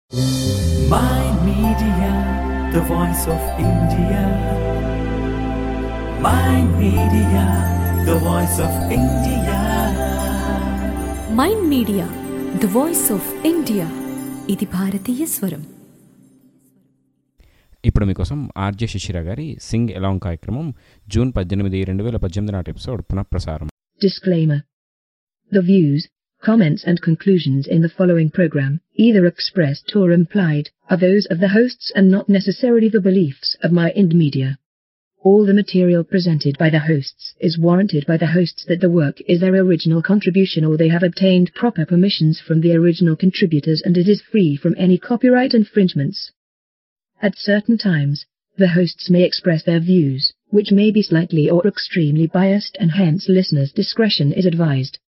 My Media, the voice of India. My Media, the voice of India. Mind Media the voice of India ఇది భారతీయ స్వరం ఇప్పుడు మీకోసం RJ శిశిర గారి సింగ్ ఎలాంగ్ కార్యక్రమం జూన్ పద్దెనిమిది రెండు వేల పద్దెనిమిది నాటి ఎపిసోడ్ పునఃప్రసారం Disclaimer. The views, comments and conclusions in the following program, either expressed or implied, are those of the hosts and not necessarily the beliefs of my Ind Media. All the material presented by the hosts is warranted by the hosts that the work is their original contribution or they have obtained proper permissions from the original contributors and it is free from any copyright infringements. At certain times, the hosts may express their views, which may be slightly or extremely biased and hence listeners' discretion is advised.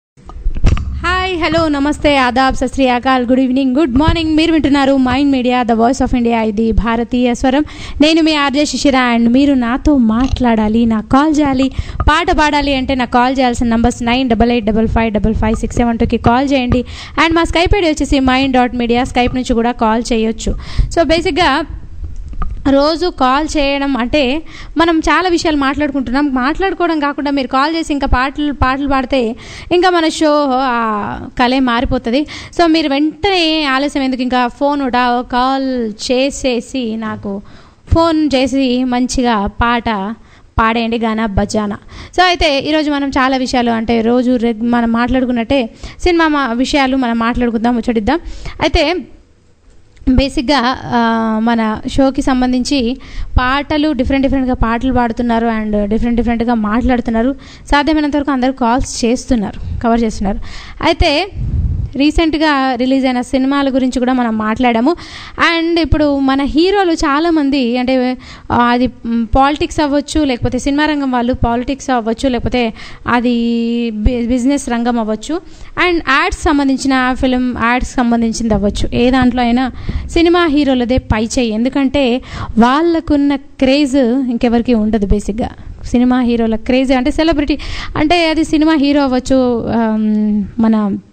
Hi hello నమస్తే ఆదాబ్ సత్ శ్రీ అకాల్ good evening good morning మీరు వింటున్నారు Mind Media the voice of India ఇది భారతీయ స్వరం నేను మీ ఆర్జే శిశిర అండ్ మీరు నాతో మాట్లాడాలి నాకు కాల్ చేయాలి పాట పాడాలి అంటే నాకు కాల్ చేయాల్సిన numbers nine double eight double five double five six seven టూకి కాల్ చేయండి అండ్ మా స్కైప్ ఐడి వచ్చేసి మైండ్ డాట్ మీడియా స్కైప్ నుంచి కూడా కాల్ చేయొచ్చు సో బేసిక్గా రోజు కాల్ చేయడం అంటే మనం చాలా విషయాలు మాట్లాడుకుంటున్నాం మాట్లాడుకోవడం కాకుండా మీరు కాల్ చేసి ఇంకా పాటలు పాటలు పాడితే ఇంకా మన షో ఆ కలే మారిపోతుంది సో మీరు వెంటనే ఆలస్యం ఎందుకు ఇంకా ఫోన్ కాల్ చేసేసి నాకు ఫోన్ చేసి మంచిగా పాట పాడేయండి గానా బజానా సో అయితే ఈరోజు మనం చాలా విషయాలు అంటే రోజు రెగ్ మనం మాట్లాడుకున్నట్టే సినిమా మా- విషయాలు మనం మాట్లాడుకుందాం ముచ్చటిద్దాం అయితే బేసిక్గా ఆ, మన షోకి సంబంధించి పాటలు డిఫరెంట్ డిఫరెంట్గా పాటలు పాడుతున్నారు అండ్ డిఫరెంట్ డిఫరెంట్గా మాట్లాడుతున్నారు సాధ్యమైనంత వరకు అందరూ కాల్స్ చేస్తున్నారు కవర్ చేస్తున్నారు అయితే రీసెంట్గా రిలీజ్ అయిన సినిమాల గురించి కూడా మనం మాట్లాడాము అండ్ ఇప్పుడు మన హీరోలు చాలామంది అంటే ఆ, అది పాలిటిక్స్ అవ్వచ్చు లేకపోతే సినిమా రంగం వాళ్ళు పాలిటిక్స్ అవ్వచ్చు లేకపోతే అది బి- బిజినెస్ రంగం అవ్వచ్చు అండ్ యాడ్స్ సంబంధించిన ఫిలిం యాడ్స్ సంబంధించింది అవ్వచ్చు ఏ దాంట్లో అయినా సినిమా హీరోలదే పై చేయి ఎందుకంటే వాళ్ళకున్న క్రేజ్ ఇంకెవరికి ఉండదు బేసిక్గా సినిమా హీరోల క్రేజ్ అంటే సెలబ్రిటీ అంటే అది సినిమా హీరో అవ్వచ్చు ఆమ్, మన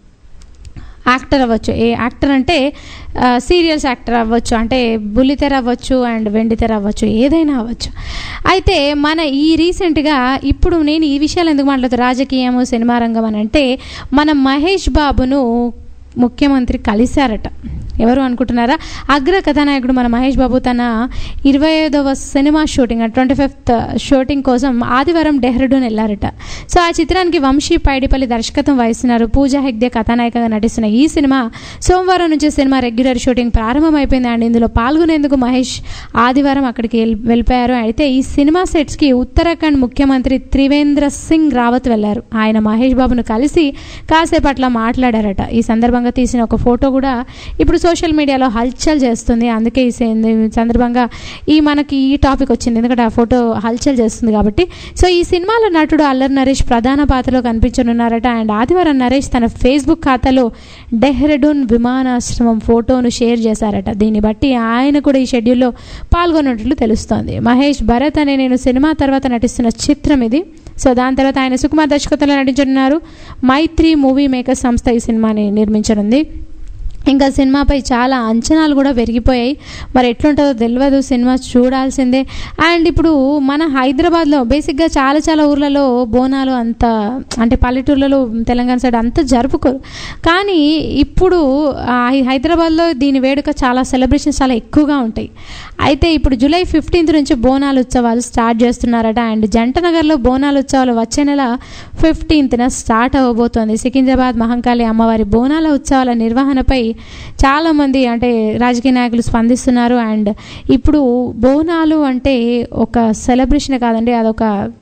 యాక్టర్ అవ్వచ్చు ఏ యాక్టర్ అంటే సీరియల్స్ యాక్టర్ అవ్వచ్చు అంటే బుల్లితెర అవ్వచ్చు అండ్ వెండితెర అవ్వచ్చు ఏదైనా అవ్వచ్చు అయితే మన ఈ రీసెంట్గా ఇప్పుడు నేను ఈ విషయాలు ఎందుకు మాట్లాడుతూ రాజకీయము సినిమా రంగం అని అంటే మన మహేష్ బాబును ముఖ్యమంత్రి కలిశారట ఎవరు అనుకుంటున్నారా అగ్ర కథానాయకుడు మన మహేష్ బాబు తన ఇరవై ఐదవ cinema shooting twenty fifth shooting కోసం ఆదివారం డెహ్రాడూన్ వెళ్ళారట సో ఆ చిత్రానికి వంశీ పైడిపల్లి దర్శకత్వం వహిస్తున్నారు పూజా హెగ్దే కథానాయికగా నటిస్తున్న ఈ సినిమా సోమవారం నుంచి సినిమా రెగ్యులర్ షూటింగ్ ప్రారంభమైపోయింది అండ్ ఇందులో పాల్గొనేందుకు మహేష్ ఆదివారం అక్కడికి వెళ్- వెళ్ళిపోయారు అయితే ఈ సినిమా సెట్స్కి ఉత్తరాఖండ్ ముఖ్యమంత్రి త్రివేంద్ర సింగ్ రావత్ వెళ్లారు ఆయన మహేష్ బాబును కలిసి కాసేపు అట్లా మాట్లాడారట ఈ సందర్భంగా తీసిన ఒక ఫోటో కూడా ఇప్పుడు సోషల్ మీడియాలో హల్చల్ చేస్తుంది అందుకే ఈ సే- ఈ సందర్భంగా ఈ మనకి ఈ టాపిక్ వచ్చింది ఎందుకంటే ఆ ఫోటో హల్చల్ చేస్తుంది కాబట్టి సో ఈ సినిమాలో నటుడు అల్లరి నరేష్ ప్రధాన పాత్రలో కనిపించనున్నారట అండ్ ఆదివారం నరేష్ తన ఫేస్బుక్ ఖాతాలో డెహ్రాడూన్ విమానాశ్రమం ఫోటోను షేర్ చేశారట దీన్ని బట్టి ఆయన కూడా ఈ షెడ్యూల్లో పాల్గొన్నట్లు తెలుస్తోంది మహేష్ భరత్ అనే నేను సినిమా తర్వాత నటిస్తున్న చిత్రం ఇది సో దాని తర్వాత ఆయన సుకుమార్ దర్శకత్వంలో నటించనున్నారు మైత్రి మూవీ మేకర్స్ సంస్థ ఈ సినిమాని నిర్మించనుంది ఇంకా సినిమాపై చాలా అంచనాలు కూడా పెరిగిపోయాయి మరి ఎట్లుంటుందో తెలియదు సినిమా చూడాల్సిందే అండ్ ఇప్పుడు మన హైదరాబాద్లో బేసిక్గా చాలా చాలా ఊర్లలో బోనాలు అంత అంటే పల్లెటూర్లలో తెలంగాణ సైడ్ అంత జరుపుకోరు కానీ ఇప్పుడు ఆ హైదరాబాద్లో దీని వేడుక చాలా సెలబ్రేషన్స్ చాలా ఎక్కువగా ఉంటాయి అయితే ఇప్పుడు జూలై ఫిఫ్టీన్త్ నుంచి బోనాలు ఉత్సవాలు స్టార్ట్ చేస్తున్నారట అండ్ జంటనగర్లో బోనాలు ఉత్సవాలు వచ్చే నెల ఫిఫ్టీన్త్న స్టార్ట్ అవ్వబోతోంది సికింద్రాబాద్ మహంకాళి అమ్మవారి బోనాల ఉత్సవాల నిర్వహణపై చాలామంది అంటే రాజకీయ నాయకులు స్పందిస్తున్నారు అండ్ ఇప్పుడు బోనాలు అంటే ఒక సెలబ్రేషన్ కాదండి అదొక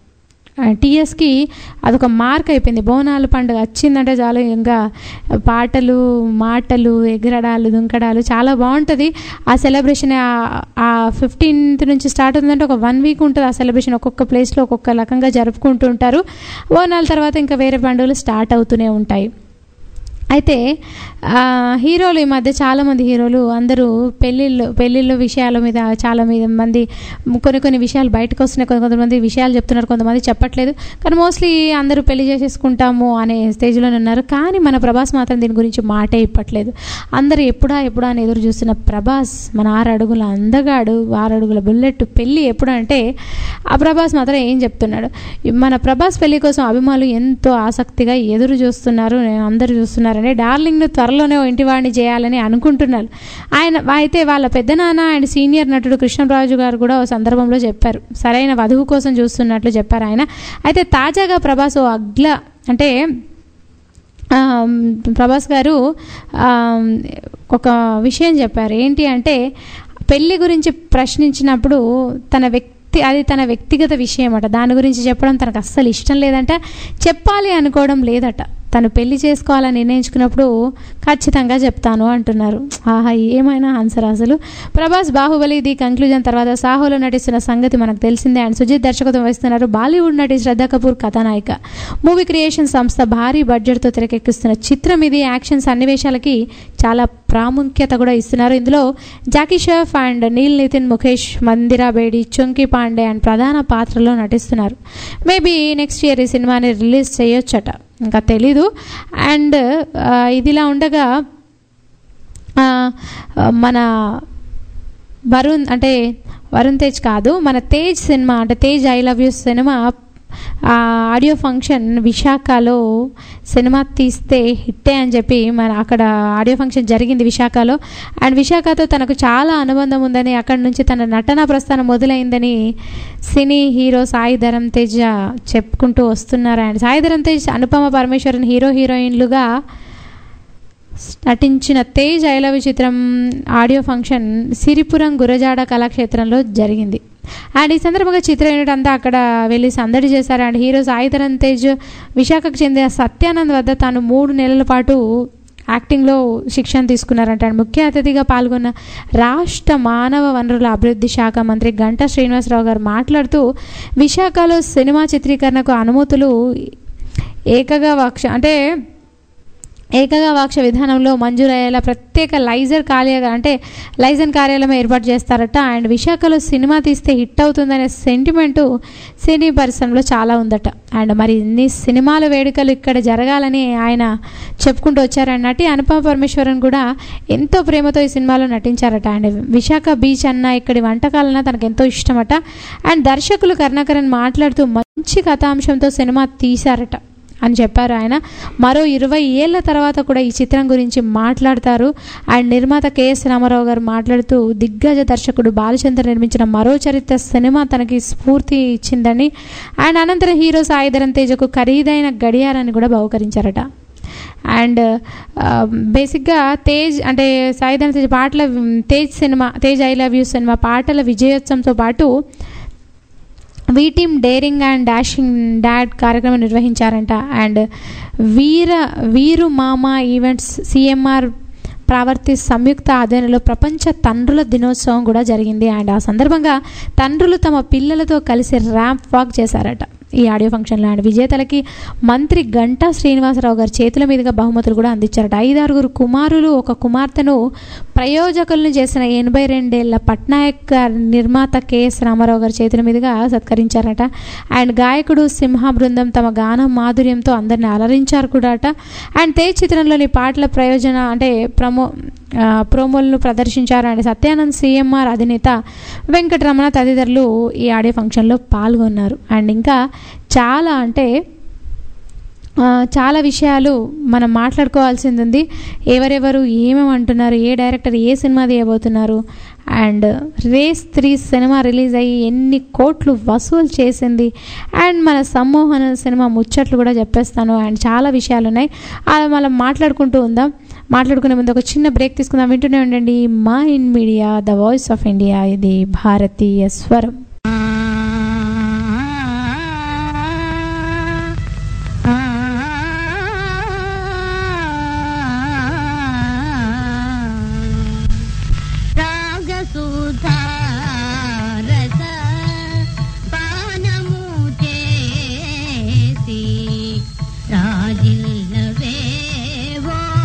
టీఎస్కి అదొక మార్క్ అయిపోయింది బోనాల పండుగ వచ్చిందంటే చాలు ఇంకా పాటలు మాటలు ఎగరడాలు దుంకడాలు చాలా బాగుంటుంది ఆ సెలబ్రేషన్ ఆ ఫిఫ్టీన్త్ నుంచి స్టార్ట్ అవుతుందంటే ఒక వన్ వీక్ ఉంటుంది ఆ సెలబ్రేషన్ ఒక్కొక్క ప్లేస్లో ఒక్కొక్క రకంగా జరుపుకుంటూ ఉంటారు బోనాల తర్వాత ఇంకా వేరే పండుగలు స్టార్ట్ అవుతూనే ఉంటాయి అయితే ఆ, హీరోలు ఈ మధ్య చాలామంది హీరోలు అందరూ పెళ్ళిళ్ళు పెళ్ళిళ్ళు విషయాల మీద చాలా మీద మంది కొన్ని కొన్ని విషయాలు బయటకు వస్తున్నాయి కొంత కొంతమంది విషయాలు చెప్తున్నారు కొంతమంది చెప్పట్లేదు కానీ మోస్ట్లీ అందరూ పెళ్లి చేసేసుకుంటాము అనే స్టేజ్లోనే ఉన్నారు కానీ మన ప్రభాస్ మాత్రం దీని గురించి మాటే ఇప్పట్లేదు అందరూ ఎప్పుడా ఎప్పుడా అని ఎదురు చూస్తున్న ప్రభాస్ మన ఆరు అడుగుల అందగాడు ఆరు అడుగుల బుల్లెట్ పెళ్ళి ఎప్పుడు అంటే ఆ ప్రభాస్ మాత్రం ఏం చెప్తున్నాడు మన ప్రభాస్ పెళ్లి కోసం అభిమానులు ఎంతో ఆసక్తిగా ఎదురు చూస్తున్నారు నేను అందరూ చూస్తున్నారని డార్లింగ్ను త్వరలోనే ఓ ఇంటివాడిని చేయాలని అనుకుంటున్నారు ఆయన అయితే వాళ్ళ పెద్దనాన్న అండ్ సీనియర్ నటుడు కృష్ణరాజు గారు కూడా ఓ సందర్భంలో చెప్పారు సరైన వధువు కోసం చూస్తున్నట్లు చెప్పారు ఆయన అయితే తాజాగా ప్రభాస్ ఓ అగ్ల అంటే ఆ, ప్రభాస్ గారు ఆ, ఒక విషయం చెప్పారు ఏంటి అంటే పెళ్లి గురించి ప్రశ్నించినప్పుడు తన వ్యక్తి అది తన వ్యక్తిగత విషయం అట దాని గురించి చెప్పడం తనకు అస్సలు ఇష్టం లేదంట చెప్పాలి అనుకోవడం లేదట తను పెళ్లి చేసుకోవాలని నిర్ణయించుకున్నప్పుడు ఖచ్చితంగా చెప్తాను అంటున్నారు ఆహా ఏమైనా ఆన్సర్ అసలు ప్రభాస్ బాహుబలి ది కంక్లూజన్ తర్వాత సాహోలో నటిస్తున్న సంగతి మనకు తెలిసిందే అండ్ సుజిత్ దర్శకత్వం వహిస్తున్నారు బాలీవుడ్ నటి శ్రద్ధా కపూర్ కథానాయిక మూవీ క్రియేషన్ సంస్థ భారీ బడ్జెట్తో తెరకెక్కిస్తున్న చిత్రం ఇది యాక్షన్ సన్నివేశాలకి చాలా ప్రాముఖ్యత కూడా ఇస్తున్నారు ఇందులో జాకీ షెఫ్ అండ్ నీల్ నితిన్ ముఖేష్ మందిరా బేడి చుంకి పాండే అండ్ ప్రధాన పాత్రలో నటిస్తున్నారు మేబీ నెక్స్ట్ ఇయర్ ఈ సినిమాని రిలీజ్ చేయొచ్చట ఇంకా తెలీదు అండ్ ఇదిలా ఉండగా ఆ, మన వరుణ్ అంటే వరుణ్ తేజ్ కాదు మన తేజ్ సినిమా అంటే Tej I love you cinema ఆ ఆడియో ఫంక్షన్ విశాఖలో సినిమా తీస్తే హిట్టే అని చెప్పి మన అక్కడ ఆడియో ఫంక్షన్ జరిగింది విశాఖలో అండ్ విశాఖతో తనకు చాలా అనుబంధం ఉందని అక్కడి నుంచి తన నటనా ప్రస్థానం మొదలైందని సినీ హీరో సాయి ధరమ్ తేజ్ చెప్పుకుంటూ వస్తున్నారు అండ్ సాయి ధరమ్ తేజ్ అనుపమ పరమేశ్వరన్ హీరో హీరోయిన్లుగా నటించిన తేజ్ ఐ లవ్ యు చిత్రం ఆడియో ఫంక్షన్ సిరిపురం గురజాడ కళాక్షేత్రంలో జరిగింది అండ్ ఈ సందర్భంగా చిత్ర యూనిట్ అంతా అక్కడ వెళ్ళి సందడి చేశారు అండ్ హీరో సాయిధరన్ తేజ్ విశాఖకు చెందిన సత్యానంద్ వద్ద తాను మూడు నెలల పాటు యాక్టింగ్లో శిక్షణ తీసుకున్నారంట అండ్ ముఖ్య అతిథిగా పాల్గొన్న రాష్ట్ర మానవ వనరుల అభివృద్ధి శాఖ మంత్రి గంటా శ్రీనివాసరావు గారు మాట్లాడుతూ విశాఖలో సినిమా చిత్రీకరణకు అనుమతులు ఏకగా వక్ష అంటే ఏకగవాక్ష విధానంలో మంజూరయ్యేలా ప్రత్యేక లైజర్ కార్య అంటే లైజన్ కార్యాలయం ఏర్పాటు చేస్తారట అండ్ విశాఖలో సినిమా తీస్తే హిట్ అవుతుందనే సెంటిమెంటు సినీ పరిశ్రమలో చాలా ఉందట అండ్ మరి ఇన్ని సినిమాల వేడుకలు ఇక్కడ జరగాలని ఆయన చెప్పుకుంటూ వచ్చారని నటి అనుపమ పరమేశ్వరన్ కూడా ఎంతో ప్రేమతో ఈ సినిమాలో నటించారట అండ్ విశాఖ బీచ్ అన్న ఇక్కడి వంటకాలన్న తనకు ఎంతో ఇష్టమట అండ్ దర్శకులు కరుణాకరన్ మాట్లాడుతూ మంచి కథాంశంతో సినిమా తీశారట అని చెప్పారు ఆయన మరో ఇరవై ఏళ్ల తర్వాత కూడా ఈ చిత్రం గురించి మాట్లాడతారు అండ్ నిర్మాత కెఎస్ రామారావు గారు మాట్లాడుతూ దిగ్గజ దర్శకుడు బాలచంద్ర నిర్మించిన మరో చరిత్ర సినిమా తనకి స్ఫూర్తి ఇచ్చిందని అండ్ అనంతరం హీరో సాయిధరన్ తేజకు ఖరీదైన గడియారాన్ని కూడా బహుకరించారట అండ్ బేసిక్గా తేజ్ అంటే సాయిధరన్ తేజ్ పాటల Tej cinema Tej I love you cinema పాటల విజయోత్సవంతో పాటు వీ team daring and dashing dad కార్యక్రమం నిర్వహించారంట అండ్ వీర వీరు మామ ఈవెంట్స్ సిఎంఆర్ ప్రావర్తి సంయుక్త ఆధ్వర్యంలో ప్రపంచ తండ్రుల దినోత్సవం కూడా జరిగింది అండ్ ఆ సందర్భంగా తండ్రులు తమ పిల్లలతో కలిసి ర్యాంప్ వాక్ చేశారట ఈ ఆడియో ఫంక్షన్లో అండ్ విజేతలకి మంత్రి గంటా శ్రీనివాసరావు గారి చేతుల మీదుగా బహుమతులు కూడా అందించారట ఐదారుగురు కుమారులు ఒక కుమార్తెను ప్రయోజకులను చేసిన ఎనభై రెండేళ్ల పట్నాయక్ గారి నిర్మాత కెఎస్ రామారావు గారి చేతుల మీదుగా సత్కరించారట అండ్ గాయకుడు సింహ బృందం తమ గానం మాధుర్యంతో అందరిని అలరించారు కూడా అట అండ్ తేజ్ చిత్రంలోని పాటల ప్రయోజన అంటే ప్రమో ఆ, ప్రోమోలను ప్రదర్శించారు అండ్ సత్యానంద్ సిఎంఆర్ అధినేత వెంకటరమణ తదితరులు ఈ ఆడియో ఫంక్షన్లో పాల్గొన్నారు అండ్ ఇంకా చాలా అంటే ఆ, చాలా విషయాలు మనం మాట్లాడుకోవాల్సింది ఉంది ఎవరెవరు ఏమేమి అంటున్నారు ఏ డైరెక్టర్ ఏ సినిమా తీయబోతున్నారు and race three cinema release అయ్యి ఎన్ని కోట్లు వసూలు చేసింది అండ్ మన సమ్మోహన సినిమా ముచ్చట్లు కూడా చెప్పేస్తాను అండ్ చాలా విషయాలు ఉన్నాయి అలా మనం మాట్లాడుకుంటూ ఉందాం మాట్లాడుకునే ముందు ఒక చిన్న బ్రేక్ తీసుకుందాం వింటూనే ఉండండి మా ఇన్ media the voice of India ఇది భారతీయ స్వరం రాగసుధారస పానము చేసి రాజిల్లవేవో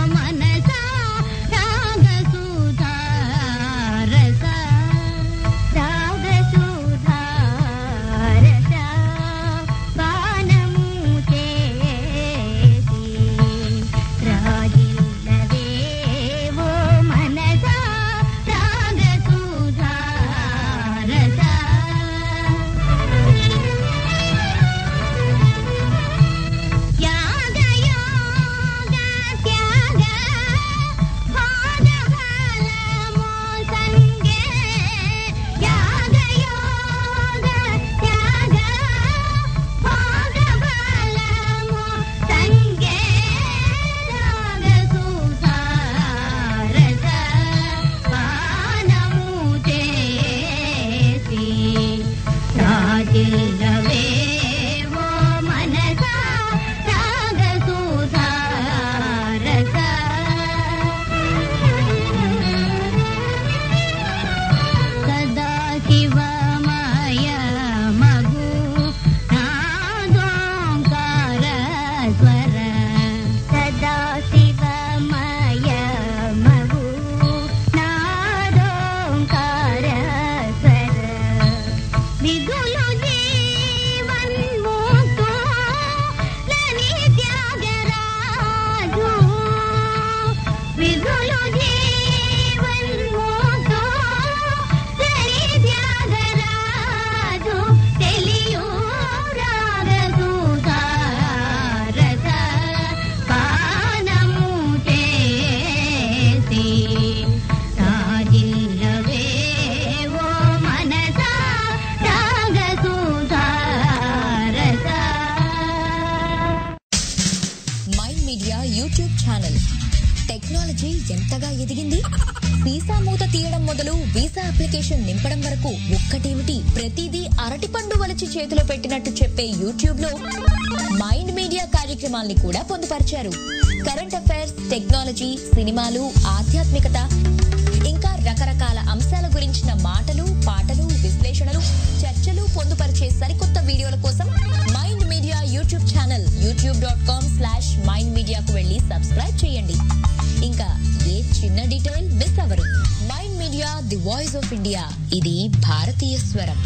మూత తీయడం మొదలు వీసా అప్లికేషన్ నింపడం వరకు ఒక్కటేమిటి ప్రతిదీ అరటిపండు వలిచి చేతిలో పెట్టినట్టు చెప్పే యూట్యూబ్ లో మైండ్ మీడియా కార్యక్రమాల్ని కూడా పొందుపరిచారు కరెంట్ అఫైర్స్ టెక్నాలజీ సినిమాలు ఆధ్యాత్మికత ఇంకా రకరకాల అంశాల గురించిన మాటలు పాటలు విశ్లేషణలు చర్చలు పొందుపరిచే సరికొత్త వీడియోల కోసం Mind Media YouTube channel YouTube dot com slash mind మీడియాకు వెళ్ళి సబ్స్క్రైబ్ చేయండి ఇంకా ఏ చిన్న డీటెయిల్ మిస్ అవ్వరు Mind Media the voice of India ఇది భారతీయ స్వరం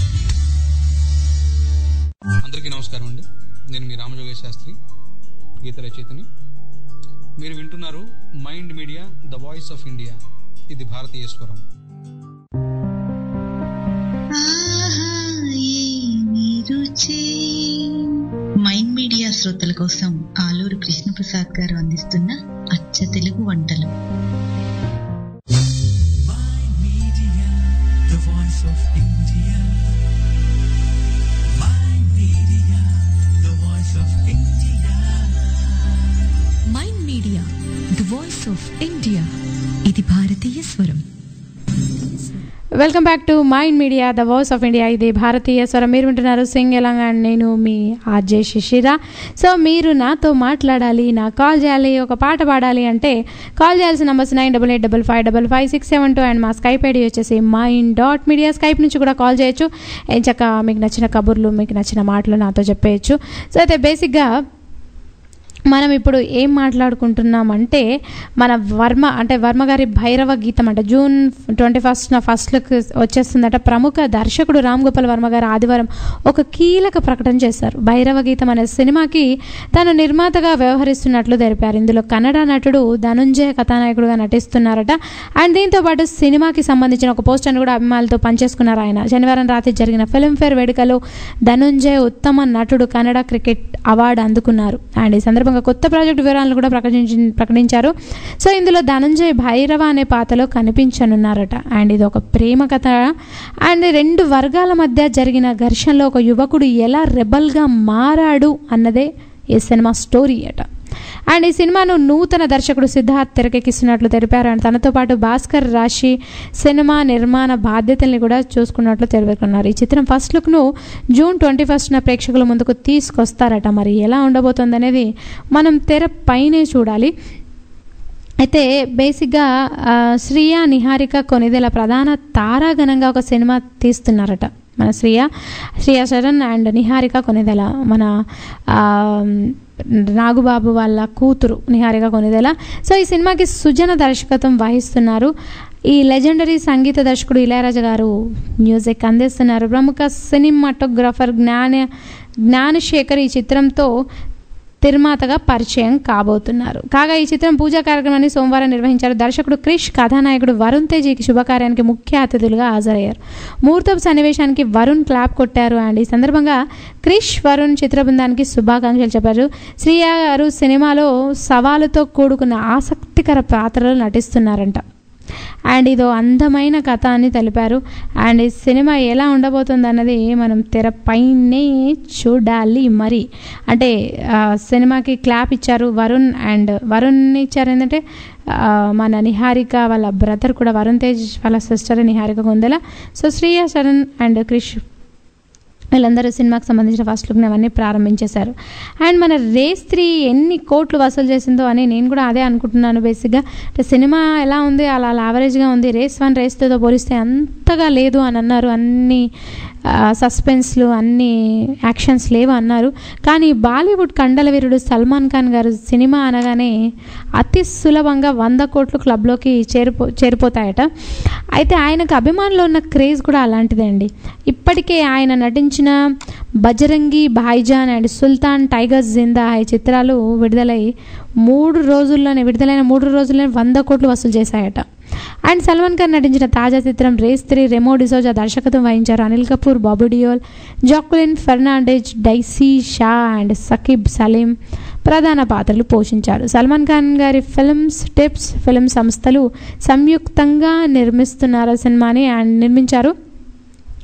అందరికీ నమస్కారం అండి నేను మీ రామజోగేశ్ శాస్త్రి గీత రచయితని మీరు వింటున్నారు Mind Media the voice of India ఇది భారతీయ స్వరం మైండ్ మీడియా శ్రోతల కోసం ఆలూరు కృష్ణప్రసాద్ గారు అందిస్తున్న అచ్చ తెలుగు వంటలు the voice of India. Mind Media, the voice of India. Mind Media the voice of India ఇది భారతీయ స్వరం welcome back to Mind Media the voice of India ఇది భారతీయ స్వరం మీరు వింటున్నారు సింగ్ ఎలాంగ్ అండ్ నేను మీ ఆర్జే శిశిర సో మీరు నాతో మాట్లాడాలి నా కాల్ చేయాలి ఒక పాట పాడాలి అంటే కాల్ చేయాల్సిన numbers nine double eight double five double five six seven two and మా స్కైప్ ఐడి వచ్చేసి మైండ్ డాట్ మీడియా స్కైప్ నుంచి కూడా కాల్ చేయొచ్చు ఎంచక్క మీకు నచ్చిన కబుర్లు మీకు నచ్చిన మాటలు నాతో చెప్పేయచ్చు సో అయితే బేసిక్గా మనం ఇప్పుడు ఏం మాట్లాడుకుంటున్నామంటే మన వర్మ అంటే వర్మ గారి భైరవ గీతం అంటే జూన్ ట్వంటీ ఫస్ట్ ఫస్ట్లకు వచ్చేస్తుందట ప్రముఖ దర్శకుడు రామ్ గోపాల్ వర్మ గారు ఆదివారం ఒక కీలక ప్రకటన చేశారు భైరవ గీతం అనే సినిమాకి తను నిర్మాతగా వ్యవహరిస్తున్నట్లు తెలిపారు ఇందులో కన్నడ నటుడు ధనుంజయ కథానాయకుడుగా నటిస్తున్నారట అండ్ దీంతో పాటు సినిమాకి సంబంధించిన ఒక పోస్టర్ను కూడా అభిమానులతో పనిచేసుకున్నారు ఆయన శనివారం రాత్రి జరిగిన ఫిల్మ్ఫేర్ వేడుకలో ధనుంజయ్ ఉత్తమ నటుడు కన్నడ క్రికెట్ అవార్డు అందుకున్నారు అండ్ ఈ సందర్భంగా కొత్త ప్రాజెక్టు వివరాలను కూడా ప్రకటించి ప్రకటించారు సో ఇందులో ధనంజయ్ భైరవ అనే పాత్రలో కనిపించనున్నారట అండ్ ఇది ఒక ప్రేమ కథ అండ్ రెండు వర్గాల మధ్య జరిగిన ఘర్షణలో ఒక యువకుడు ఎలా రెబల్గా మారాడు అన్నదే ఈ సినిమా స్టోరీ అట అండ్ ఈ సినిమాను నూతన దర్శకుడు సిద్ధార్థ్ తెరకెక్కిస్తున్నట్లు తెలిపారు అండ్ తనతో పాటు భాస్కర్ రాశి సినిమా నిర్మాణ బాధ్యతల్ని కూడా చూసుకున్నట్లు తెలిపారు ఈ చిత్రం ఫస్ట్ లుక్ను జూన్ ట్వంటీ ఫస్ట్న ప్రేక్షకుల ముందుకు తీసుకొస్తారట మరి ఎలా ఉండబోతుంది అనేది మనం తెర పైనే చూడాలి అయితే బేసిక్గా ఆ, శ్రీయ నిహారిక కొనిదెల ప్రధాన తారాగణంగా ఒక సినిమా తీస్తున్నారట మన శ్రీయ శ్రీయ శరణ్ అండ్ నిహారిక కొనిదెల మన ఆ, నాగుబాబు వాళ్ళ కూతురు నిహారిక కొనిదెల సో ఈ సినిమాకి సుజన దర్శకత్వం వహిస్తున్నారు ఈ లెజెండరీ సంగీత దర్శకుడు ఇళయరాజా గారు మ్యూజిక్ అందిస్తున్నారు ప్రముఖ సినిమాటోగ్రాఫర్ జ్ఞాన జ్ఞానశేఖర్ ఈ చిత్రంతో నిర్మాతగా పరిచయం కాబోతున్నారు కాగా ఈ చిత్రం పూజా కార్యక్రమాన్ని సోమవారం నిర్వహించారు దర్శకుడు క్రిష్ కథానాయకుడు వరుణ్ తేజ్ ఈ శుభకార్యానికి ముఖ్య అతిథులుగా హాజరయ్యారు ముహూర్తపు సన్నివేశానికి వరుణ్ క్లాప్ కొట్టారు అండ్ ఈ సందర్భంగా క్రిష్ వరుణ్ చిత్ర బృందానికి శుభాకాంక్షలు చెప్పారు శ్రీయ గారు సినిమాలో సవాలుతో కూడుకున్న ఆసక్తికర పాత్రలో నటిస్తున్నారంట అండ్ ఇదో అందమైన కథ అని తెలిపారు అండ్ ఈ సినిమా ఎలా ఉండబోతుంది అన్నది మనం తెరపైనే చూడాలి మరి అంటే ఆ, సినిమాకి క్లాప్ ఇచ్చారు వరుణ్ అండ్ వరుణ్ ఇచ్చారు ఏంటంటే ఆ, మన నిహారిక వాళ్ళ బ్రదర్ కూడా వరుణ్ తేజ్ వాళ్ళ sister Niharika Konidela so Shriya Saran and Krish వీళ్ళందరూ సినిమాకి సంబంధించిన ఫస్ట్ లుక్ని అవన్నీ ప్రారంభించేశారు అండ్ మన రేస్ త్రీ ఎన్ని కోట్లు వసూలు చేసిందో అని నేను కూడా అదే అనుకుంటున్నాను బేసిక్గా అంటే సినిమా ఎలా ఉంది అలా అలా యావరేజ్గా ఉంది రేస్ వన్ రేస్ టూతో పోలిస్తే అంతగా లేదు అని అన్నారు అన్ని సస్పెన్స్లు అన్ని యాక్షన్స్ లేవు అన్నారు కానీ బాలీవుడ్ కండల వీరుడు సల్మాన్ ఖాన్ గారు సినిమా అనగానే అతి సులభంగా వంద కోట్లు క్లబ్లోకి చేరిపో చేరిపోతాయట అయితే ఆయనకు అభిమానులు ఉన్న క్రేజ్ కూడా అలాంటిదే అండి ఇప్పటికే ఆయన నటించిన బజరంగి భాయిజాన్ అండ్ సుల్తాన్ టైగర్ జిందా ఈ చిత్రాలు విడుదలై మూడు రోజుల్లోనే విడుదలైన మూడు రోజుల్లోనే వంద కోట్లు వసూలు చేశాయట అండ్ సల్మాన్ ఖాన్ నటించిన తాజా చిత్రం రేస్ త్రీ రెమో డిసోజా దర్శకత్వం వహించారు అనిల్ కపూర్ బాబు డియోల్ జాక్లిన్ ఫెర్నాండేజ్ డైసీ షా అండ్ సకీబ్ సలీం ప్రధాన పాత్రలు పోషించారు సల్మాన్ ఖాన్ గారి ఫిల్మ్స్ టిప్స్ ఫిల్మ్ సంస్థలు సంయుక్తంగా నిర్మిస్తున్నారు సినిమాని అండ్ నిర్మించారు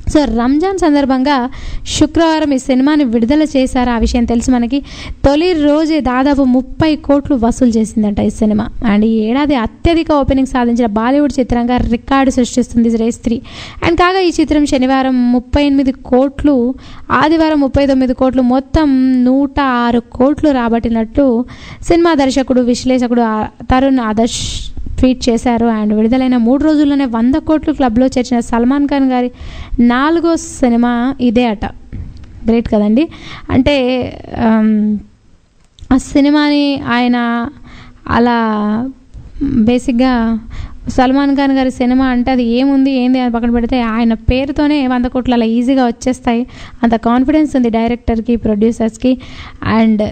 సో రంజాన్ సందర్భంగా శుక్రవారం ఈ సినిమాని విడుదల చేశారు ఆ విషయం తెలుసు మనకి తొలి రోజే దాదాపు ముప్పై కోట్లు వసూలు చేసిందంట ఈ సినిమా అండ్ ఈ ఏడాది అత్యధిక ఓపెనింగ్ సాధించిన బాలీవుడ్ చిత్రంగా రికార్డు సృష్టిస్తుంది రేస్ త్రీ అండ్ కాగా ఈ చిత్రం శనివారం ముప్పై ఎనిమిది కోట్లు ఆదివారం ముప్పై తొమ్మిది కోట్లు మొత్తం నూట ఆరు కోట్లు రాబట్టినట్టు సినిమా దర్శకుడు విశ్లేషకుడు ఆ- తరుణ్ ఆదర్శ్ ట్వీట్ చేశారు అండ్ విడుదలైన మూడు రోజుల్లోనే వంద కోట్లు క్లబ్లో చేర్చిన సల్మాన్ ఖాన్ గారి నాలుగో సినిమా ఇదే అట గ్రేట్ కదండి అంటే ఆమ్, ఆ సినిమాని ఆయన అలా బేసిక్గా సల్మాన్ ఖాన్ గారి సినిమా అంటే అది ఏముంది ఏంది అని పక్కన పెడితే ఆయన పేరుతోనే వంద కోట్లు అలా ఈజీగా వచ్చేస్తాయి అంత కాన్ఫిడెన్స్ ఉంది డైరెక్టర్కి ప్రొడ్యూసర్స్కి అండ్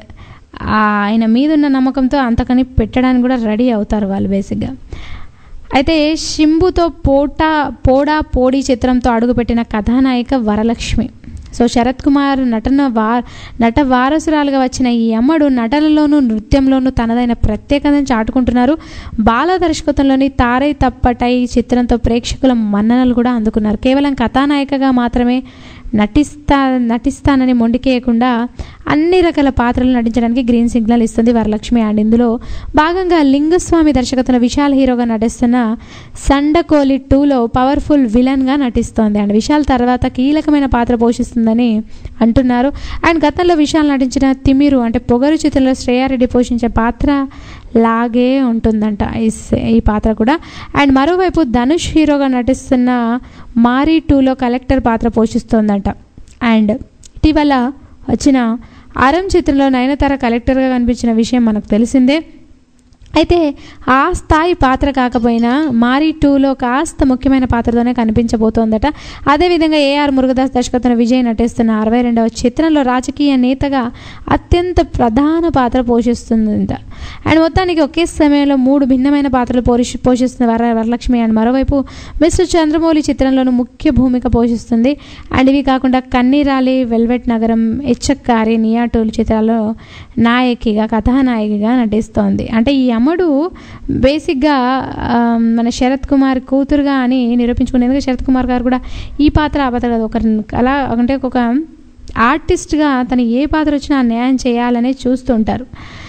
ఆయన మీద ఉన్న నమ్మకంతో అంతకని పెట్టడానికి కూడా రెడీ అవుతారు వాళ్ళు బేసిక్గా అయితే శింబుతో పోటా పోడా పోడి చిత్రంతో అడుగుపెట్టిన కథానాయిక వరలక్ష్మి సో శరత్ కుమార్ నటన వా నట వారసురాలుగా వచ్చిన ఈ అమ్మడు నటనలోనూ నృత్యంలోనూ తనదైన ప్రత్యేకతను చాటుకుంటున్నారు బాల దర్శకత్వంలోని తారై తప్పటై చిత్రంతో ప్రేక్షకుల మన్ననలు కూడా అందుకున్నారు కేవలం కథానాయికగా మాత్రమే నటిస్తా నటిస్తానని మొండికేయకుండా అన్ని రకాల పాత్రలు నటించడానికి గ్రీన్ సిగ్నల్ ఇస్తుంది వరలక్ష్మి అండ్ ఇందులో భాగంగా లింగస్వామి దర్శకత్వంలో విశాల్ హీరోగా నటిస్తున్న సండకోలి టూలో పవర్ఫుల్ విలన్గా నటిస్తోంది అండ్ విశాల్ తర్వాత కీలకమైన పాత్ర పోషిస్తుందని అంటున్నారు అండ్ గతంలో విశాల్ నటించిన తిమిరు అంటే పొగరు చిత్రంలో శ్రేయారెడ్డి పోషించే పాత్ర లాగే ఉంటుందంట ఈ స- ఈ పాత్ర కూడా అండ్ మరోవైపు ధనుష్ హీరోగా నటిస్తున్న మారీ టూలో కలెక్టర్ పాత్ర పోషిస్తోందంట అండ్ ఇటీవల వచ్చిన అరం చిత్రంలో నయనతార కలెక్టర్గా కనిపించిన విషయం మనకు తెలిసిందే అయితే ఆ స్థాయి పాత్ర కాకపోయినా మారీ టూలో కాస్త ముఖ్యమైన పాత్రతోనే కనిపించబోతోందట అదేవిధంగా ఏఆర్ మురుగదాస్ దర్శకత్వం విజయ్ నటిస్తున్న అరవై రెండవ చిత్రంలో రాజకీయ నేతగా అత్యంత ప్రధాన పాత్ర పోషిస్తుందంట అండ్ మొత్తానికి ఒకే సమయంలో మూడు భిన్నమైన పాత్రలు పోషి పోషిస్తున్న వర వరలక్ష్మి అండ్ మరోవైపు మిస్టర్ చంద్రమౌళి చిత్రంలోనూ ముఖ్య భూమిక పోషిస్తుంది అండ్ ఇవి కాకుండా కన్నీరాలి వెల్వెట్ నగరం ఎచ్చక్కారి నియాటూలు చిత్రాల్లో నాయకిగా కథానాయకిగా నటిస్తోంది అంటే ఈ అమ్మడు బేసిక్గా ఆ, మన శరత్ కుమార్ కూతురుగా అని నిరూపించుకునే ఎందుకంటే శరత్ కుమార్ గారు కూడా ఈ పాత్ర ఆ పాత్ర కాదు ఒక అలా అంటే ఒక ఆర్టిస్ట్గా తను ఏ పాత్ర వచ్చినా ఆ న్యాయం చేయాలనే చూస్తూ ఉంటారు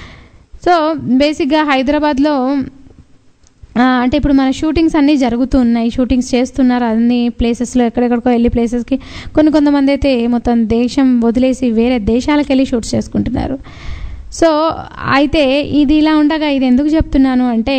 సో బేసిక్గా హైదరాబాద్లో ఆ, అంటే ఇప్పుడు మన షూటింగ్స్ అన్నీ జరుగుతూ ఉన్నాయి షూటింగ్స్ చేస్తున్నారు అన్ని ప్లేసెస్లో ఎక్కడెక్కడికో వెళ్ళి ప్లేసెస్కి కొన్ని కొంతమంది అయితే మొత్తం దేశం వదిలేసి వేరే దేశాలకు వెళ్ళి షూట్స్ చేసుకుంటున్నారు సో అయితే ఇది ఇలా ఉండగా ఇది ఎందుకు చెప్తున్నాను అంటే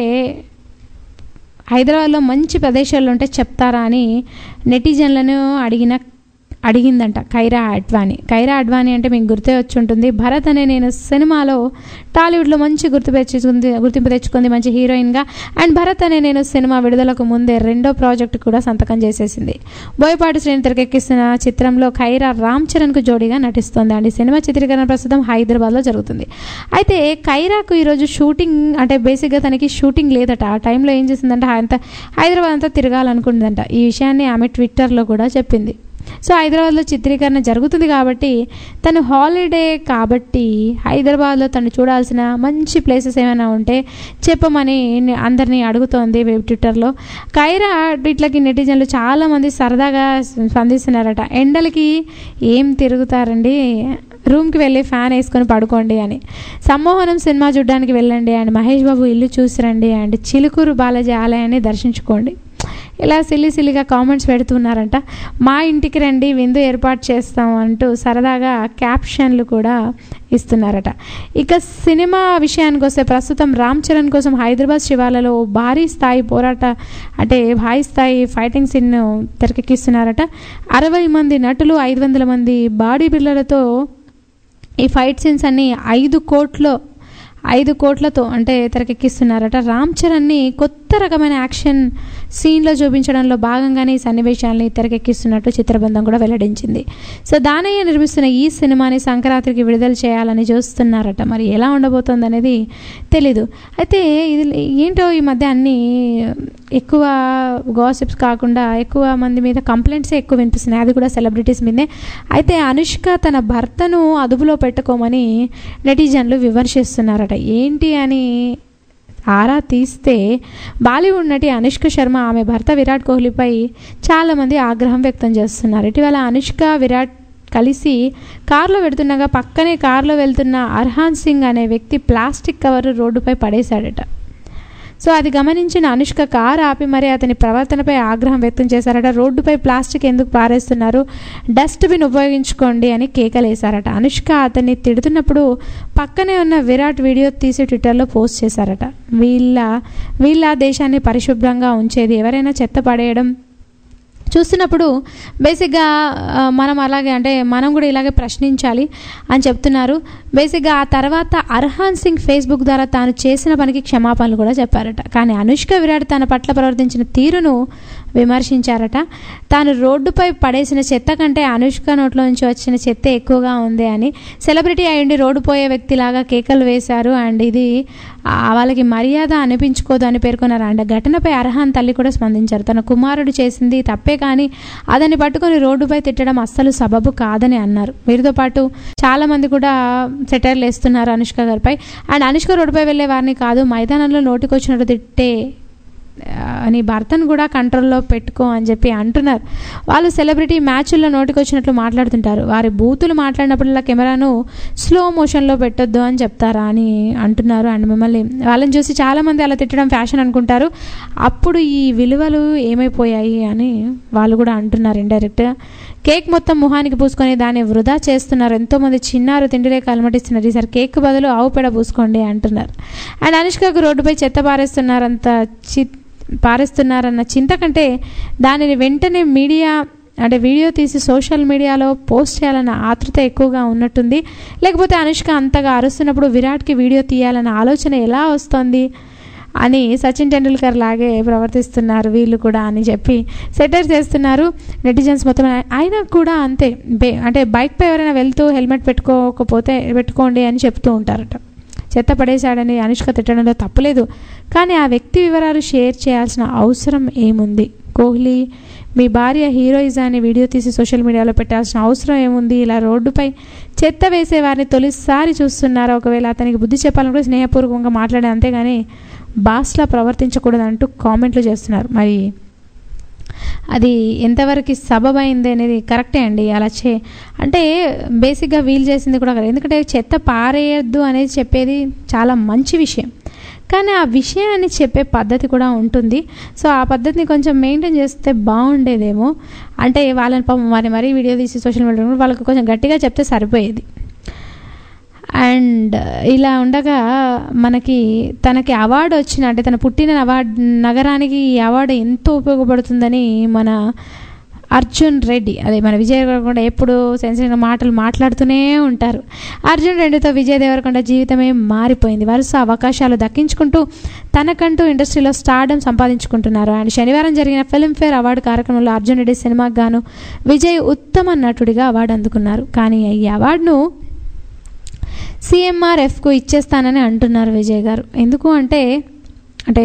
హైదరాబాద్లో మంచి ప్రదేశాలు ఉంటే చెప్తారా అని నెటిజన్లను అడిగిన అడిగిందంట కైరా అడ్వాణి కైరా అడ్వాణి అంటే మీకు గుర్తే వచ్చి ఉంటుంది భరత్ అనే నేను సినిమాలో టాలీవుడ్లో మంచి గుర్తు తెచ్చుకుంది గుర్తింపు తెచ్చుకుంది మంచి హీరోయిన్గా అండ్ భరత్ అనే నేను సినిమా విడుదలకు ముందే రెండో ప్రాజెక్ట్ కూడా సంతకం చేసేసింది బోయపాటి శ్రేణి తెరకెక్కిస్తున్న చిత్రంలో ఖైరా రామ్ చరణ్కు జోడీగా నటిస్తోంది అండ్ ఈ సినిమా చిత్రీకరణ ప్రస్తుతం హైదరాబాద్లో జరుగుతుంది అయితే ఖైరాకు ఈరోజు షూటింగ్ అంటే బేసిక్గా తనకి షూటింగ్ లేదట ఆ టైంలో ఏం చేసిందంటే అంత హైదరాబాద్ అంతా తిరగాలనుకుంటుందంట ఈ విషయాన్ని ఆమె ట్విట్టర్లో కూడా చెప్పింది సో హైదరాబాద్లో చిత్రీకరణ జరుగుతుంది కాబట్టి తను హాలిడే కాబట్టి హైదరాబాద్లో తను చూడాల్సిన మంచి ప్లేసెస్ ఏమైనా ఉంటే చెప్పమని ని- అందరినీ అడుగుతోంది వెబ్ ట్విట్టర్లో కైరా ట్వీట్లకి నెటిజన్లు చాలామంది సరదాగా స్పందిస్తున్నారట ఎండలకి ఏం తిరుగుతారండి రూమ్కి వెళ్ళి ఫ్యాన్ వేసుకొని పడుకోండి అని సమ్మోహనం సినిమా చూడడానికి వెళ్ళండి అండ్ మహేష్ బాబు ఇల్లు చూసిరండి అండ్ చిలుకూరు బాలాజీ ఆలయాన్ని దర్శించుకోండి ఇలా సిల్లి సిల్లిగా కామెంట్స్ పెడుతున్నారంట మా ఇంటికి రండి విందు ఏర్పాటు చేస్తాం అంటూ సరదాగా క్యాప్షన్లు కూడా ఇస్తున్నారట ఇక సినిమా విషయానికి వస్తే ప్రస్తుతం రామ్ చరణ్ కోసం హైదరాబాద్ శివార్లలో భారీ స్థాయి పోరాట అంటే భారీ స్థాయి ఫైటింగ్ సీన్ తెరకెక్కిస్తున్నారట అరవై మంది నటులు ఐదు వందల మంది బాడీ బిల్డర్లతో ఈ ఫైట్ సీన్స్ అన్ని ఐదు కోట్లో ఐదు కోట్లతో అంటే తెరకెక్కిస్తున్నారట రామ్ చరణ్ని కొత్త రకమైన యాక్షన్ సీన్లో చూపించడంలో భాగంగానే ఈ సన్నివేశాలని తెరకెక్కిస్తున్నట్టు చిత్రబృందం కూడా వెల్లడించింది సో దానయ్య నిర్మిస్తున్న ఈ సినిమాని సంక్రాంతికి విడుదల చేయాలని చూస్తున్నారట మరి ఎలా ఉండబోతోంది అనేది తెలీదు అయితే ఇది ఏంటో ఈ మధ్య అన్ని ఎక్కువ గాసిప్స్ కాకుండా ఎక్కువ మంది మీద కంప్లైంట్సే ఎక్కువ వినిపిస్తున్నాయి అది కూడా సెలబ్రిటీస్ మీదే అయితే అనుష్క తన భర్తను అదుపులో పెట్టుకోమని నెటిజన్లు విమర్శిస్తున్నారట ఏంటి అని ఆరా తీస్తే బాలీవుడ్ నటి అనుష్క శర్మ ఆమె భర్త విరాట్ కోహ్లీపై చాలామంది ఆగ్రహం వ్యక్తం చేస్తున్నారు ఇటీవల అనుష్క విరాట్ కలిసి కారులో వెడుతుండగా పక్కనే కారులో వెళ్తున్న అర్హాన్ సింగ్ అనే వ్యక్తి ప్లాస్టిక్ కవర్ రోడ్డుపై పడేశాడట సో అది గమనించిన అనుష్క కారు ఆపి మరి అతని ప్రవర్తనపై ఆగ్రహం వ్యక్తం చేశారట రోడ్డుపై ప్లాస్టిక్ ఎందుకు పారేస్తున్నారు డస్ట్బిన్ ఉపయోగించుకోండి అని కేకలేశారట అనుష్క అతన్ని తిడుతున్నప్పుడు పక్కనే ఉన్న విరాట్ వీడియో తీసి ట్విట్టర్లో పోస్ట్ చేశారట వీళ్ళ వీళ్ళ దేశాన్ని పరిశుభ్రంగా ఉంచేది ఎవరైనా చెత్త పడేయడం చూస్తున్నప్పుడు బేసిక్గా ఆ, మనం అలాగే అంటే మనం కూడా ఇలాగే ప్రశ్నించాలి అని చెప్తున్నారు బేసిక్గా ఆ తర్వాత అర్హాన్ సింగ్ ఫేస్బుక్ ద్వారా తాను చేసిన పనికి క్షమాపణలు కూడా చెప్పారట కానీ అనుష్క విరాట్ తన పట్ల ప్రవర్తించిన తీరును విమర్శించారట తాను రోడ్డుపై పడేసిన చెత్త కంటే అనుష్క నోట్లో నుంచి వచ్చిన చెత్త ఎక్కువగా ఉంది అని సెలబ్రిటీ అయ్యండి రోడ్డు పోయే వ్యక్తిలాగా కేకలు వేశారు అండ్ ఇది ఆ, వాళ్ళకి మర్యాద అనిపించుకోదు అని పేర్కొన్నారు అండ్ ఘటనపై అర్హాన్ తల్లి కూడా స్పందించారు తన కుమారుడు చేసింది తప్పే కానీ అతన్ని పట్టుకొని రోడ్డుపై తిట్టడం అస్సలు సబబు కాదని అన్నారు వీరితో పాటు చాలా మంది కూడా సెటైర్లు వేస్తున్నారు అనుష్క గారిపై అండ్ అనుష్క రోడ్డుపై వెళ్ళే వారిని కాదు మైదానంలో నోటికొచ్చినట్టు తిట్టే ఆ, నీ భర్తను కూడా కంట్రోల్లో పెట్టుకో అని చెప్పి అంటున్నారు వాళ్ళు సెలబ్రిటీ మ్యాచ్ల్లో నోటికొచ్చినట్లు మాట్లాడుతుంటారు వారి బూతులు మాట్లాడినప్పుడల్లా కెమెరాను స్లో మోషన్లో పెట్టొద్దు అని చెప్తారా అని అంటున్నారు అండ్ మిమ్మల్ని వాళ్ళని చూసి చాలామంది అలా తిట్టడం ఫ్యాషన్ అనుకుంటారు అప్పుడు ఈ విలువలు ఏమైపోయాయి అని వాళ్ళు కూడా అంటున్నారు ఇండైరెక్ట్గా కేక్ మొత్తం ముఖానికి పూసుకొని దాన్ని వృధా చేస్తున్నారు ఎంతోమంది చిన్నారు తిండిలే కలమటిస్తున్నారు ఈసారి కేక్ బదులు ఆవు పెడ పూసుకోండి అంటున్నారు అండ్ అనుష్కకు రోడ్డుపై చెత్త పారేస్తున్నారంత చి పారేస్తున్నారన్న చింత కంటే దానిని వెంటనే మీడియా అంటే వీడియో తీసి సోషల్ మీడియాలో పోస్ట్ చేయాలన్న ఆతృత ఎక్కువగా ఉన్నట్టుంది లేకపోతే అనుష్క అంతగా అరుస్తున్నప్పుడు విరాట్కి వీడియో తీయాలన్న ఆలోచన ఎలా వస్తుంది అని సచిన్ టెండూల్కర్ లాగే ప్రవర్తిస్తున్నారు వీళ్ళు కూడా అని చెప్పి సెటర్ చేస్తున్నారు నెటిజన్స్ మొత్తం అయినా కూడా అంతే బే అంటే బైక్పై ఎవరైనా వెళ్తూ హెల్మెట్ పెట్టుకోకపోతే పెట్టుకోండి అని చెప్తూ ఉంటారట చెత్త పడేశాడని అనుష్క తిట్టడంలో తప్పులేదు కానీ ఆ వ్యక్తి వివరాలు షేర్ చేయాల్సిన అవసరం ఏముంది కోహ్లీ మీ భార్య హీరోయిజాన్ని వీడియో తీసి సోషల్ మీడియాలో పెట్టాల్సిన అవసరం ఏముంది ఇలా రోడ్డుపై చెత్త వేసే వారిని తొలిసారి చూస్తున్నారా ఒకవేళ అతనికి బుద్ధి చెప్పాలనుకుంటే స్నేహపూర్వకంగా మాట్లాడే అంతేగాని బాస్లా ప్రవర్తించకూడదంటూ కామెంట్లు చేస్తున్నారు మరి అది ఎంతవరకు సబబైంది అనేది కరెక్టే అండి అలా చే అంటే బేసిక్గా వీలు చేసింది కూడా కదా ఎందుకంటే చెత్త పారేయద్దు అనేది చెప్పేది చాలా మంచి విషయం కానీ ఆ విషయాన్ని చెప్పే పద్ధతి కూడా ఉంటుంది సో ఆ పద్ధతిని కొంచెం మెయింటైన్ చేస్తే బాగుండేదేమో అంటే వాళ్ళని పాపం వారిని మరీ వీడియో తీసి సోషల్ మీడియా వాళ్ళకి కొంచెం గట్టిగా చెప్తే సరిపోయేది అండ్ ఇలా ఉండగా మనకి తనకి అవార్డు వచ్చిన అంటే తన పుట్టిన అవార్డు నగరానికి ఈ అవార్డు ఎంతో ఉపయోగపడుతుందని మన అర్జున్ రెడ్డి అదే మన విజయ్ దేవరకొండ ఎప్పుడు సెన్సిటివ్ మాటలు మాట్లాడుతూనే ఉంటారు అర్జున్ రెడ్డితో విజయ్ దేవరకొండ జీవితమే మారిపోయింది వరుస అవకాశాలు దక్కించుకుంటూ తనకంటూ ఇండస్ట్రీలో స్టార్డమ్ సంపాదించుకుంటున్నారు అండ్ శనివారం జరిగిన ఫిల్మ్ఫేర్ అవార్డు కార్యక్రమంలో అర్జున్ రెడ్డి సినిమాకు గాను విజయ్ ఉత్తమ నటుడిగా అవార్డు అందుకున్నారు కానీ ఈ అవార్డును సిఎంఆర్ఎఫ్కు ఇచ్చేస్తానని అంటున్నారు విజయ్ గారు ఎందుకు అంటే అంటే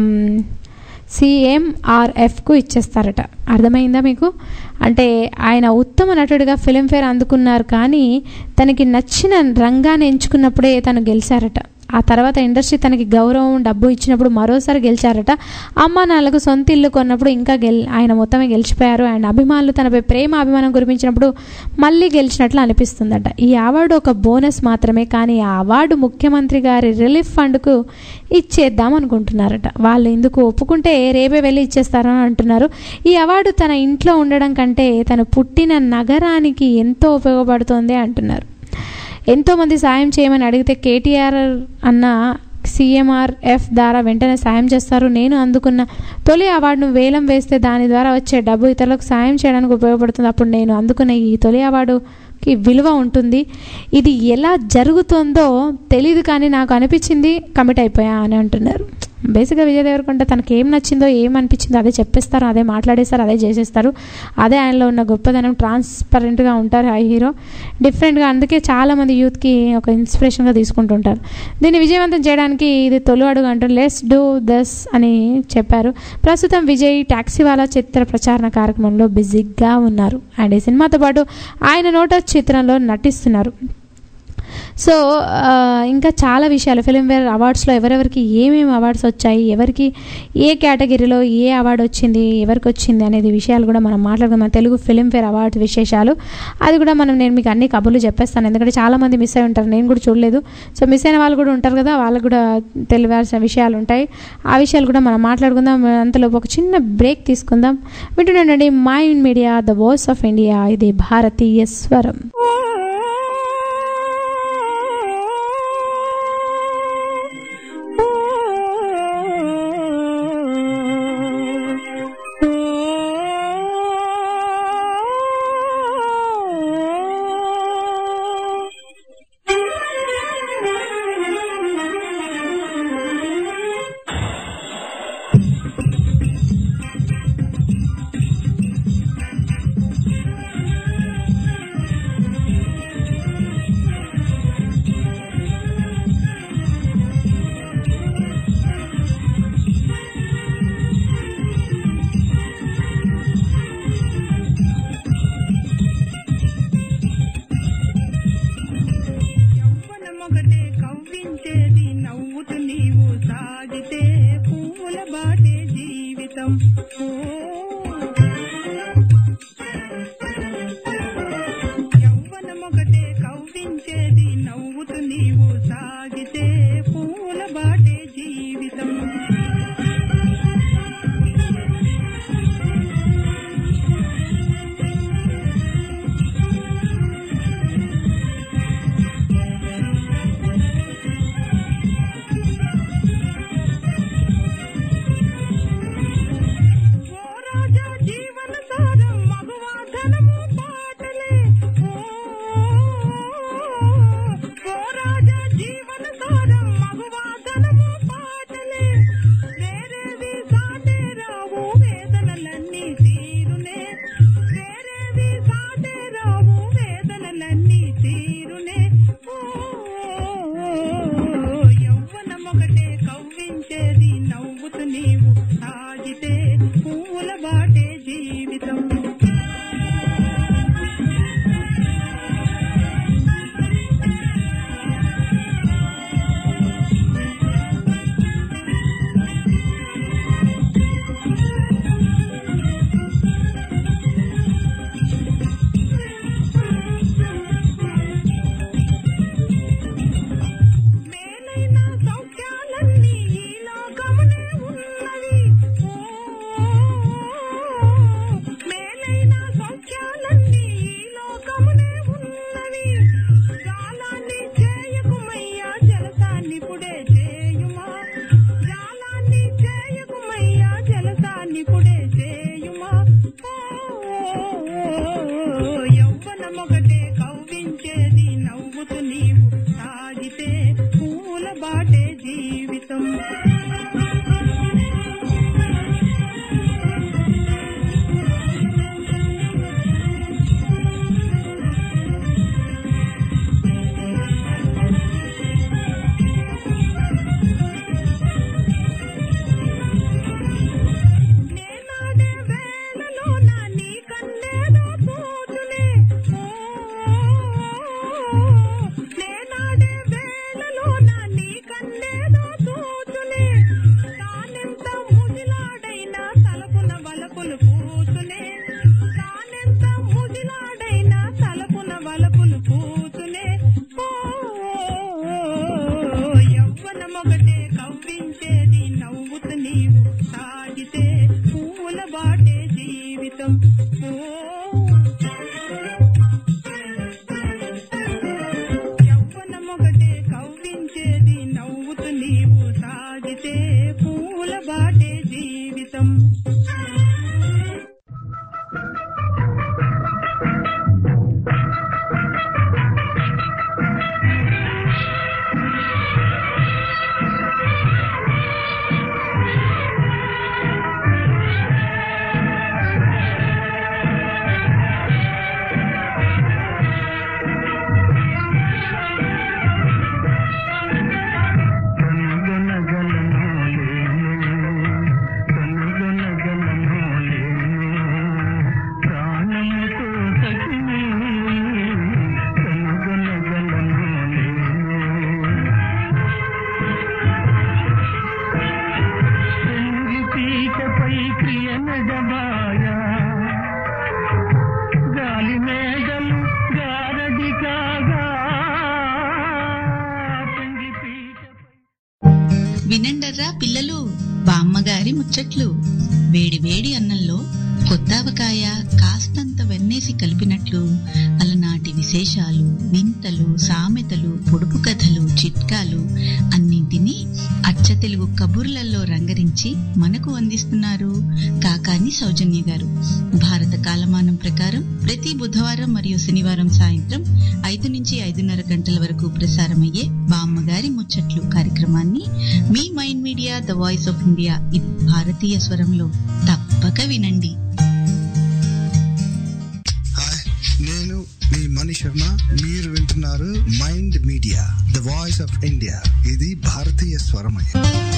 సిఎంఆర్ఎఫ్కు ఇచ్చేస్తారట అర్థమైందా మీకు అంటే ఆయన ఉత్తమ నటుడిగా ఫిలింఫేర్ అందుకున్నారు కానీ తనకి నచ్చిన రంగాన్ని ఎంచుకున్నప్పుడే తను గెలిచారట ఆ తర్వాత ఇండస్ట్రీ తనకి గౌరవం డబ్బు ఇచ్చినప్పుడు మరోసారి గెలిచారట అమ్మ నాన్నలకు సొంత ఇల్లు కొన్నప్పుడు ఇంకా గెల్ ఆయన మొత్తమే గెలిచిపోయారు అండ్ అభిమానులు తనపై ప్రేమ అభిమానం కురిపించినప్పుడు మళ్ళీ గెలిచినట్లు అనిపిస్తుందట ఈ అవార్డు ఒక బోనస్ మాత్రమే కానీ ఆ అవార్డు ముఖ్యమంత్రి గారి రిలీఫ్ ఫండ్కు ఇచ్చేద్దాం అనుకుంటున్నారట వాళ్ళు ఇందుకు ఒప్పుకుంటే రేపే వెళ్ళి ఇచ్చేస్తారని అంటున్నారు ఈ అవార్డు తన ఇంట్లో ఉండడం కంటే తను పుట్టిన నగరానికి ఎంతో ఉపయోగపడుతోంది అంటున్నారు ఎంతోమంది సాయం చేయమని అడిగితే కేటీఆర్ అన్న సిఎంఆర్ఎఫ్ ద్వారా వెంటనే సాయం చేస్తారు నేను అందుకున్న తొలి అవార్డును వేలం వేస్తే దాని ద్వారా వచ్చే డబ్బు ఇతరులకు సాయం చేయడానికి ఉపయోగపడుతుంది అప్పుడు నేను అందుకున్న ఈ తొలి అవార్డుకి విలువ ఉంటుంది ఇది ఎలా జరుగుతుందో తెలియదు కానీ నాకు అనిపించింది కమిట్ అయిపోయా అని అంటున్నారు బేసిక్గా విజయ్ దేవరకొండ తనకి ఏం నచ్చిందో ఏం అనిపించిందో అదే చెప్పేస్తారు అదే మాట్లాడేస్తారు అదే చేసేస్తారు అదే ఆయనలో ఉన్న గొప్పదనం ట్రాన్స్పరెంట్గా ఉంటారు ఆ హీరో డిఫరెంట్గా అందుకే చాలామంది యూత్కి ఒక ఇన్స్పిరేషన్గా తీసుకుంటుంటారు దీన్ని విజయవంతం చేయడానికి ఇది తొలి అడుగు అంటూ లెస్ డూ దస్ అని చెప్పారు ప్రస్తుతం విజయ్ టాక్సీవాలా చిత్ర ప్రచారణ కార్యక్రమంలో బిజీగా ఉన్నారు అండ్ ఈ సినిమాతో పాటు ఆయన నోట చిత్రంలో నటిస్తున్నారు సో ఆ, ఇంకా చాలా విషయాలు ఫిలింఫేర్ అవార్డ్స్లో ఎవరెవరికి ఏమేమి అవార్డ్స్ వచ్చాయి ఎవరికి ఏ కేటగిరీలో ఏ అవార్డు వచ్చింది ఎవరికి వచ్చింది అనేది విషయాలు కూడా మనం మాట్లాడుకుందాం తెలుగు ఫిలింఫేర్ అవార్డ్స్ విశేషాలు అది కూడా మనం నేను మీకు అన్ని కబుర్లు చెప్పేస్తాను ఎందుకంటే చాలామంది మిస్ అయి ఉంటారు నేను కూడా చూడలేదు సో మిస్ అయిన వాళ్ళు కూడా ఉంటారు కదా వాళ్ళకు కూడా తెలియాల్సిన విషయాలు ఉంటాయి ఆ విషయాలు కూడా మనం మాట్లాడుకుందాం అంతలో ఒక చిన్న బ్రేక్ తీసుకుందాం వింటున్నానండి Mind Media the voice of India ఇది భారతీయ స్వరం యవ్వనమొకటే కవ్వించేది నవ్వుతూ నీవు సాగితే పువ్వుల బాటే జీవితం ఓ యవ్వనమొకటే కవ్వించేది నవ్వుతూ నీవు సాగితే పువ్వుల బాటే జీవితం ఓ రాజా జీవన సారం మగువా ధనము పాటలే ఓ ఓ రాజా జీవన సారం మగువా ధనము పాటలే వేరేవి సాటే రావు వేదనలన్నీ తీరునే వేరేవి సాటే రావు వేదనలన్నీ తీరునే ఓ యవ్వనమొకటే కవ్వించేది నవ్వుతూ నీవు సాగితే పూల బాటే జీవితం మేలైన సౌఖ్యాలన్నీ ఈ లోకమునే ఉన్నవి ఓ మేలైన సౌఖ్యాలన్నీ ఈ లోకమునే ఉన్నవి జాలాన్ని చేయకుమయ్యా జలసాన్ని పుడే చేయుమా జాలాన్ని చేయకుమయ్యా జలసాన్ని పుడే చేయుమా ఓ యవ్వనమొకటే కవ్వించేది నవ్వుతూ నీవు సాగితే పూల బాటే జీవితం నేనాడే వేళలో నా నీ కన్నేదో చూచునే నేనాడే వేళలో నా నీ కన్నేదో చూచునే తానెంత ముదిలాడైనా తలపున వలపులు పూచునే తానెంత ముదిలాడైనా తలపున వలపులు పూచునే ఓ యవ్వనమొకటే కవ్వించేది నవ్వుతూ నీవు సాగితే పూల బాటే జీవితం ఓ యవ్వనమొకటే కవ్వించేది నవ్వుతూ నీవు సాగితే పూల బాటే జీవితం Thank మాయా గాలి మేఘలు గారడి కాగా పెంగి పీటపై వినండర్రా పిల్లలు బామ్మగారి ముచ్చట్లు వేడి వేడి అన్నంలో కొత్తావకాయ కాస్తంత వెన్నేసి కలిపినట్లు అలనాటి విశేషాలు వింతలు సామెతలు పొడుపు కథలు చిట్కాలు అన్నింటినీ అచ్చ తెలుగు కబుర్లలో రంగరించి మనకు అందిస్తున్నారు కాకాని సౌజన్య గారు భారత కాలమానం ప్రకారం ప్రతి బుధవారం మరియు శనివారం సాయంత్రం ఐదు నుంచి ఐదున్నర గంటల వరకు ప్రసారమయ్యే బామ్మగారి ముచ్చట్లు కార్యక్రమాన్ని మీ Mind Media the voice of India ఇది భారతీయ స్వరంలో తప్పక వినండి హాయ్ నేను మీ మణి శర్మ మీరు వింటున్నారు Mind Media the voice of India ఇది భారతీయ స్వరమయ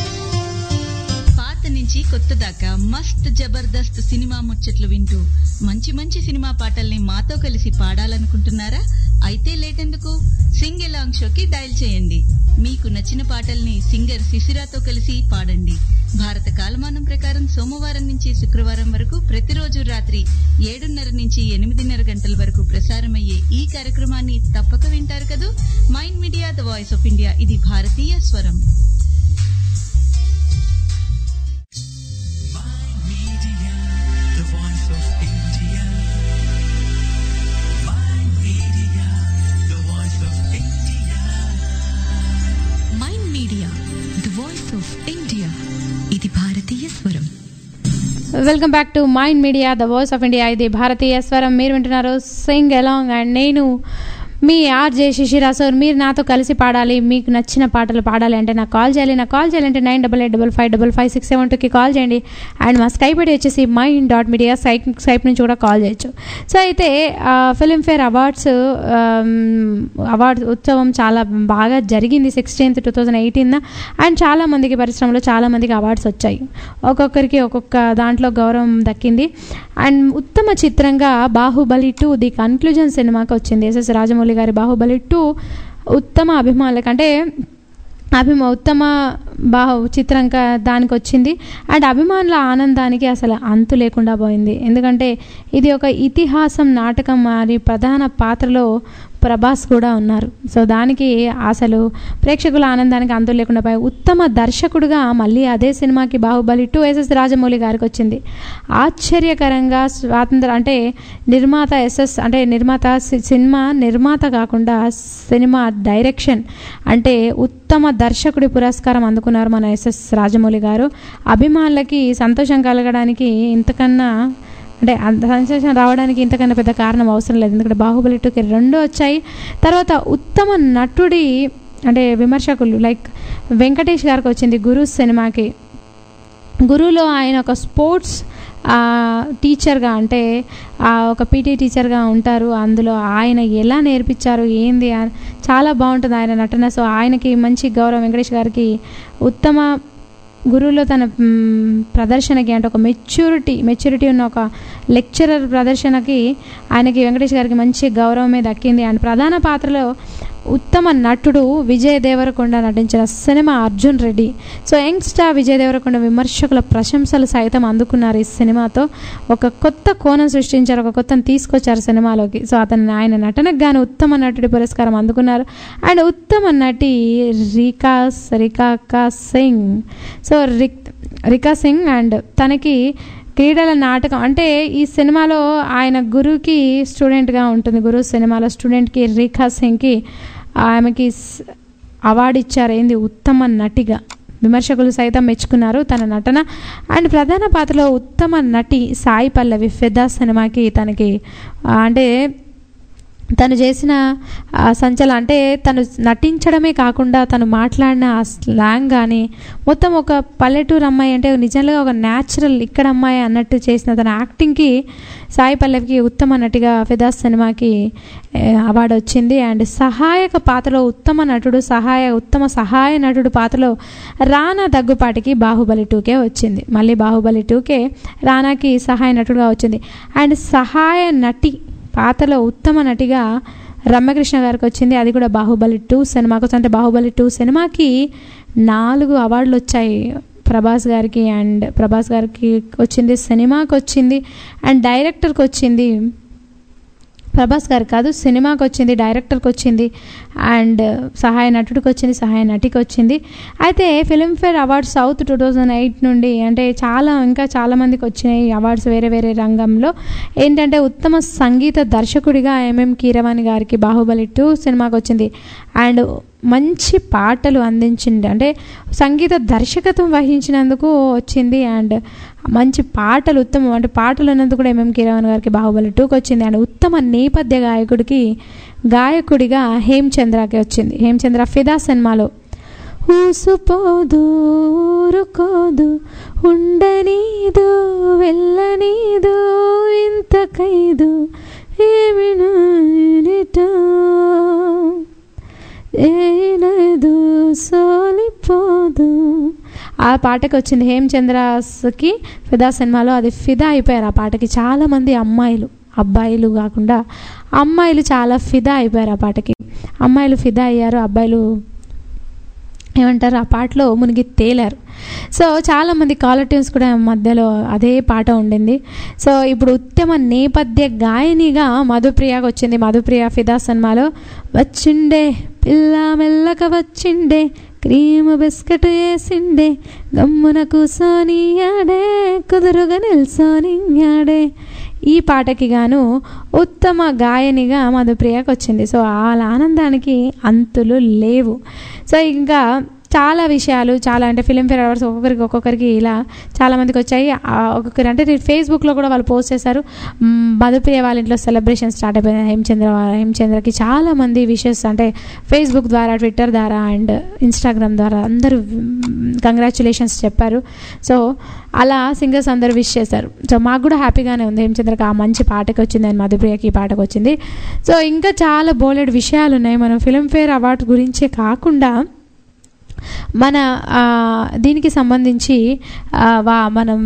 పాత నుంచి కొత్త దాకా మస్త్ జబర్దస్త్ సినిమా ముచ్చట్లు వింటూ మంచి మంచి సినిమా పాటల్ని మాతో కలిసి పాడాలనుకుంటున్నారా అయితే లేటెందుకు సింగ్ ఎలాంగ్ షోకి డయల్ చేయండి మీకు నచ్చిన పాటల్ని సింగర్ శిశిరాతో కలిసి పాడండి భారత కాలమానం ప్రకారం సోమవారం నుంచి శుక్రవారం వరకు ప్రతిరోజు రాత్రి ఏడున్నర నుంచి ఎనిమిదిన్నర గంటల వరకు ప్రసారమయ్యే ఈ కార్యక్రమాన్ని తప్పక వింటారు కదూ Mind Media the voice of India ఇది భారతీయ స్వరం Media, the voice of India. Mind Media, the voice of India. Mind Media the voice of India ఇది భారతీయ స్వరం welcome back to Mind Media the voice of India ఇది భారతీయ స్వరం మీరు వింటున్నారు సింగ్ అలాంగ్ అండ్ నేను మీ ఆర్జే శిశిరా సార్ మీరు నాతో కలిసి పాడాలి మీకు నచ్చిన పాటలు పాడాలి అంటే నాకు కాల్ చేయాలి నాకు కాల్ చేయాలంటే nine double eight double five double five six seven టూకి కాల్ చేయండి అండ్ మా స్కైప్ ఐడి వచ్చేసి మైండ్ డాట్ మీడియా సైక్ స్కైప్ నుంచి కూడా కాల్ చేయొచ్చు సో అయితే ఫిలింఫేర్ అవార్డ్స్ అవార్డ్స్ ఉత్సవం చాలా బాగా జరిగింది sixteenth two thousand eighteen and చాలా మందికి పరిశ్రమలో చాలా మందికి అవార్డ్స్ వచ్చాయి ఒక్కొక్కరికి ఒక్కొక్క దాంట్లో గౌరవం దక్కింది అండ్ ఉత్తమ చిత్రంగా బాహుబలి టూ ది కన్క్లూజన్ సినిమాకి వచ్చింది ఎస్ఎస్ రాజమౌళి గారి బాహుబలి టూ ఉత్తమ అభిమానులకు అంటే అభిమా ఉత్తమ బాహు చిత్రంగా దానికి వచ్చింది అండ్ అభిమానుల ఆనందానికి అసలు అంతు లేకుండా పోయింది ఎందుకంటే ఇది ఒక ఇతిహాసం నాటకం మరి ప్రధాన పాత్రలో ప్రభాస్ కూడా ఉన్నారు సో దానికి అసలు ప్రేక్షకుల ఆనందానికి అంతు లేకుండా పోయి ఉత్తమ దర్శకుడుగా మళ్ళీ అదే సినిమాకి బాహుబలి టూ ఎస్ఎస్ రాజమౌళి గారికి వచ్చింది ఆశ్చర్యకరంగా స్వాతంత్ర అంటే నిర్మాత ఎస్ఎస్ అంటే నిర్మాత సి- సినిమా నిర్మాత కాకుండా సినిమా డైరెక్షన్ అంటే ఉత్తమ దర్శకుడి పురస్కారం అందుకున్నారు మన ఎస్ఎస్ రాజమౌళి గారు అభిమానులకి సంతోషం కలగడానికి ఇంతకన్నా అంటే అంత సంతోషం రావడానికి ఇంతకన్నా పెద్ద కారణం అవసరం లేదు ఎందుకంటే బాహుబలి టూకి రెండు వచ్చాయి తర్వాత ఉత్తమ నటుడి అంటే విమర్శకులు లైక్ వెంకటేష్ గారికి వచ్చింది గురు సినిమాకి గురువులో ఆయన ఒక స్పోర్ట్స్ టీచర్గా అంటే ఆ ఒక పీటీ టీచర్గా ఉంటారు అందులో ఆయన ఎలా నేర్పించారు ఏంది అని చాలా బాగుంటుంది ఆయన నటన సో ఆయనకి మంచి గౌరవం వెంకటేష్ గారికి ఉత్తమ గురువులో తన మ్, ప్రదర్శనకి అంటే ఒక మెచ్యూరిటీ మెచ్యూరిటీ ఉన్న ఒక లెక్చరర్ ప్రదర్శనకి ఆయనకి వెంకటేష్ గారికి మంచి గౌరవమే దక్కింది అండ్ ప్రధాన పాత్రలో ఉత్తమ నటుడు విజయ్ దేవరకొండ నటించిన cinema Arjun Reddy so young star Vijay Devarakonda విమర్శకుల ప్రశంసలు సైతం అందుకున్నారు ఈ సినిమాతో ఒక కొత్త కోణం సృష్టించారు ఒక కొత్తను తీసుకొచ్చారు సినిమాలోకి సో అతను ఆయన నటనకు గాను ఉత్తమ నటుడి పురస్కారం అందుకున్నారు అండ్ ఉత్తమ నటి రీకా రికాకా సింగ్ సో రిక్ రికా సింగ్ అండ్ తనకి క్రీడల నాటకం అంటే ఈ సినిమాలో ఆయన గురువుకి స్టూడెంట్గా ఉంటుంది గురువు సినిమాలో స్టూడెంట్కి రేఖా సింగ్కి ఆమెకి స్- అవార్డు ఇచ్చారు ఏంది ఉత్తమ నటిగా విమర్శకులు సైతం మెచ్చుకున్నారు తన నటన అండ్ ప్రధాన పాత్రలో ఉత్తమ నటి సాయి పల్లవి ఫెదా సినిమాకి తనకి ఆ, అంటే తను చేసిన ఆ, సంచలనం అంటే తను నటించడమే కాకుండా తను మాట్లాడిన ఆ స్లాంగ్ కానీ మొత్తం ఒక పల్లెటూరు అమ్మాయి అంటే నిజంగా ఒక న్యాచురల్ ఇక్కడ అమ్మాయి అన్నట్టు చేసిన తన యాక్టింగ్కి సాయి పల్లవికి ఉత్తమ నటిగా ఫిదాస్ సినిమాకి ఏ, అవార్డు వచ్చింది అండ్ సహాయక పాత్రలో ఉత్తమ నటుడు సహాయ ఉత్తమ సహాయ నటుడు పాత్రలో రానా దగ్గుపాటికి బాహుబలి టూకే వచ్చింది మళ్ళీ బాహుబలి టూకే రానాకి సహాయ నటుడుగా వచ్చింది అండ్ సహాయ నటి పాత్రలో ఉత్తమ నటిగా రమ్యకృష్ణ గారికి వచ్చింది అది కూడా బాహుబలి టూ సినిమాకు అంటే బాహుబలి టూ సినిమాకి నాలుగు అవార్డులు వచ్చాయి ప్రభాస్ గారికి అండ్ ప్రభాస్ గారికి వచ్చింది సినిమాకి వచ్చింది అండ్ డైరెక్టర్కి వచ్చింది ప్రభాస్ గారు కాదు సినిమాకి వచ్చింది డైరెక్టర్కి వచ్చింది అండ్ సహాయ నటుడికి వచ్చింది సహాయ నటికి వచ్చింది అయితే Filmfare awards south two thousand eight నుండి అంటే చాలా ఇంకా చాలామందికి వచ్చినాయి అవార్డ్స్ వేరే వేరే రంగంలో ఏంటంటే ఉత్తమ సంగీత దర్శకుడిగా ఎంఎం కీరవాణి గారికి బాహుబలి టూ సినిమాకి వచ్చింది అండ్ మంచి పాటలు అందించింది అంటే సంగీత దర్శకత్వం వహించినందుకు వచ్చింది అండ్ మంచి పాటలు ఉత్తమం అంటే పాటలు ఉన్నందుకు కూడా ఎంఎం కీరవాణి గారికి బాహుబలి టూకి వచ్చింది అండ్ ఉత్తమ నేపథ్య గాయకుడికి గాయకుడిగా హేమచంద్రకి వచ్చింది హేమచంద్ర ఫిదా సినిమాలో ఊసుపోదు ఊరుకోదు ఉండనీదు వెళ్ళనీదు ఇంత ఖైదు ఏమి నాయనిటో ఏనదు సోలిపోదు ఆ పాటకి వచ్చింది హేమచంద్రస్కి ఫిదా సినిమాలో అది ఫిదా అయిపోయారు ఆ పాటకి చాలామంది అమ్మాయిలు అబ్బాయిలు కాకుండా అమ్మాయిలు చాలా ఫిదా అయిపోయారు ఆ పాటకి అమ్మాయిలు ఫిదా అయ్యారు అబ్బాయిలు ఏమంటారు ఆ పాటలో మునిగి తేలారు సో చాలామంది కాలర్ ట్యూన్స్ కూడా మధ్యలో అదే పాట ఉండింది సో ఇప్పుడు ఉత్తమ నేపథ్య గాయనిగా మధుప్రియకి వచ్చింది మధుప్రియ ఫిదా సినిమాలో వచ్చిండే పిల్ల మెల్లక వచ్చిండే క్రీమ్ బిస్కెట్ వేసిండే గమ్మున కూసోని ఆడే కుదురుగా నిల్సోని ఆడే ఈ పాటకి గాను ఉత్తమ గాయనిగా మధుప్రియకి వచ్చింది సో వాళ్ళ ఆనందానికి అంతులు లేవు సో ఇంకా చాలా విషయాలు చాలా అంటే ఫిలింఫేర్ అవార్డ్స్ ఒక్కొక్కరికి ఒక్కొక్కరికి ఇలా చాలామందికి వచ్చాయి ఆ ఒక్కొక్కరు అంటే నేను ఫేస్బుక్లో కూడా వాళ్ళు పోస్ట్ చేశారు మ్, మధుప్రియ వాళ్ళ ఇంట్లో సెలబ్రేషన్ స్టార్ట్ అయిపోయింది హేమచంద్ర వా- హేమచంద్రకి చాలామంది విషెస్ అంటే ఫేస్బుక్ ద్వారా ట్విట్టర్ ద్వారా అండ్ ఇన్స్టాగ్రామ్ ద్వారా అందరూ కంగ్రాచులేషన్స్ చెప్పారు సో అలా సింగర్స్ అందరూ విష్ చేశారు సో మాకు కూడా హ్యాపీగానే ఉంది హేమచంద్రకి ఆ మంచి పాటకి వచ్చింది అండ్ మధుప్రియకి ఈ పాటకు వచ్చింది సో ఇంకా చాలా బోలెడ్ విషయాలు ఉన్నాయి మనం ఫిలింఫేర్ అవార్డు గురించే కాకుండా మన ఆ, దీనికి సంబంధించి ఆ, వా మనం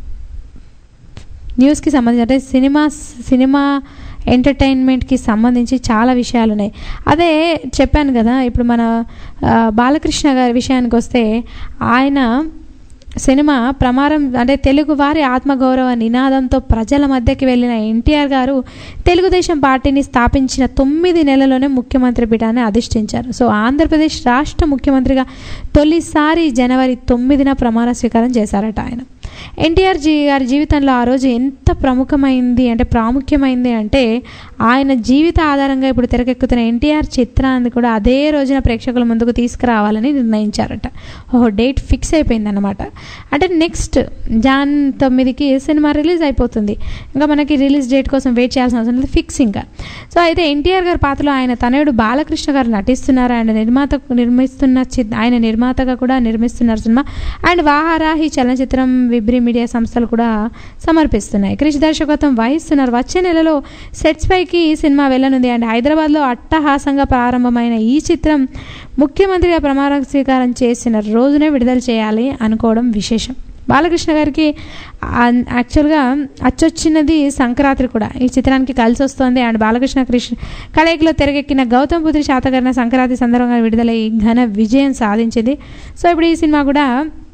న్యూస్కి సంబంధించి అంటే సినిమా సినిమా ఎంటర్టైన్మెంట్కి సంబంధించి చాలా విషయాలు ఉన్నాయి అదే చెప్పాను కదా ఇప్పుడు మన ఆ, బాలకృష్ణ గారి విషయానికి వస్తే ఆయన సినిమా ప్రమారం అంటే తెలుగు వారి ఆత్మగౌరవ నినాదంతో ప్రజల మధ్యకి వెళ్ళిన ఎన్టీఆర్ గారు తెలుగుదేశం పార్టీని స్థాపించిన తొమ్మిది నెలలోనే ముఖ్యమంత్రి పీఠాన్ని అధిష్ఠించారు సో ఆంధ్రప్రదేశ్ రాష్ట్ర ముఖ్యమంత్రిగా తొలిసారి జనవరి తొమ్మిదిన ప్రమాణ స్వీకారం చేశారట ఆయన ఎన్టీఆర్ జీ గారి జీవితంలో ఆ రోజు ఎంత ప్రముఖమైంది అంటే ప్రాముఖ్యమైంది అంటే ఆయన జీవిత ఆధారంగా ఇప్పుడు తెరకెక్కుతున్న ఎన్టీఆర్ చిత్రాన్ని కూడా అదే రోజున ప్రేక్షకుల ముందుకు తీసుకురావాలని నిర్ణయించారట ఓహో డేట్ ఫిక్స్ అయిపోయిందన్నమాట అంటే నెక్స్ట్ జాన్ తొమ్మిదికి సినిమా రిలీజ్ అయిపోతుంది ఇంకా మనకి రిలీజ్ డేట్ కోసం వెయిట్ చేయాల్సిన అవసరం లేదు ఫిక్స్ ఇంకా సో అయితే ఎన్టీఆర్ గారి పాత్రలో ఆయన తనయుడు బాలకృష్ణ గారు నటిస్తున్నారు ఆయన నిర్మాత నిర్మిస్తున్న చి- ఆయన నిర్మాతగా కూడా నిర్మిస్తున్నారు సినిమా అండ్ వాహారాహి చలనచిత్రం విబ్రి మీడియా సంస్థలు కూడా సమర్పిస్తున్నాయి క్రిష్ దర్శకత్వం వహిస్తున్నారు వచ్చే నెలలో సెట్స్ పైకి ఈ సినిమా వెళ్ళనుంది అండ్ హైదరాబాద్లో అట్టహాసంగా ప్రారంభమైన ఈ చిత్రం ముఖ్యమంత్రిగా ప్రమాణ స్వీకారం చేసిన రోజునే విడుదల చేయాలి అనుకోవడం విశేషం బాలకృష్ణ గారికి ఆ- యాక్చువల్గా అచ్చొచ్చినది సంక్రాంతి కూడా ఈ చిత్రానికి కలిసి వస్తోంది అండ్ బాలకృష్ణ కృష్ణ కలయికలో తెరకెక్కిన గౌతమ్ పుత్రి శాతకర్ణ సంక్రాంతి సందర్భంగా విడుదలై ఘన విజయం సాధించింది సో ఇప్పుడు ఈ సినిమా కూడా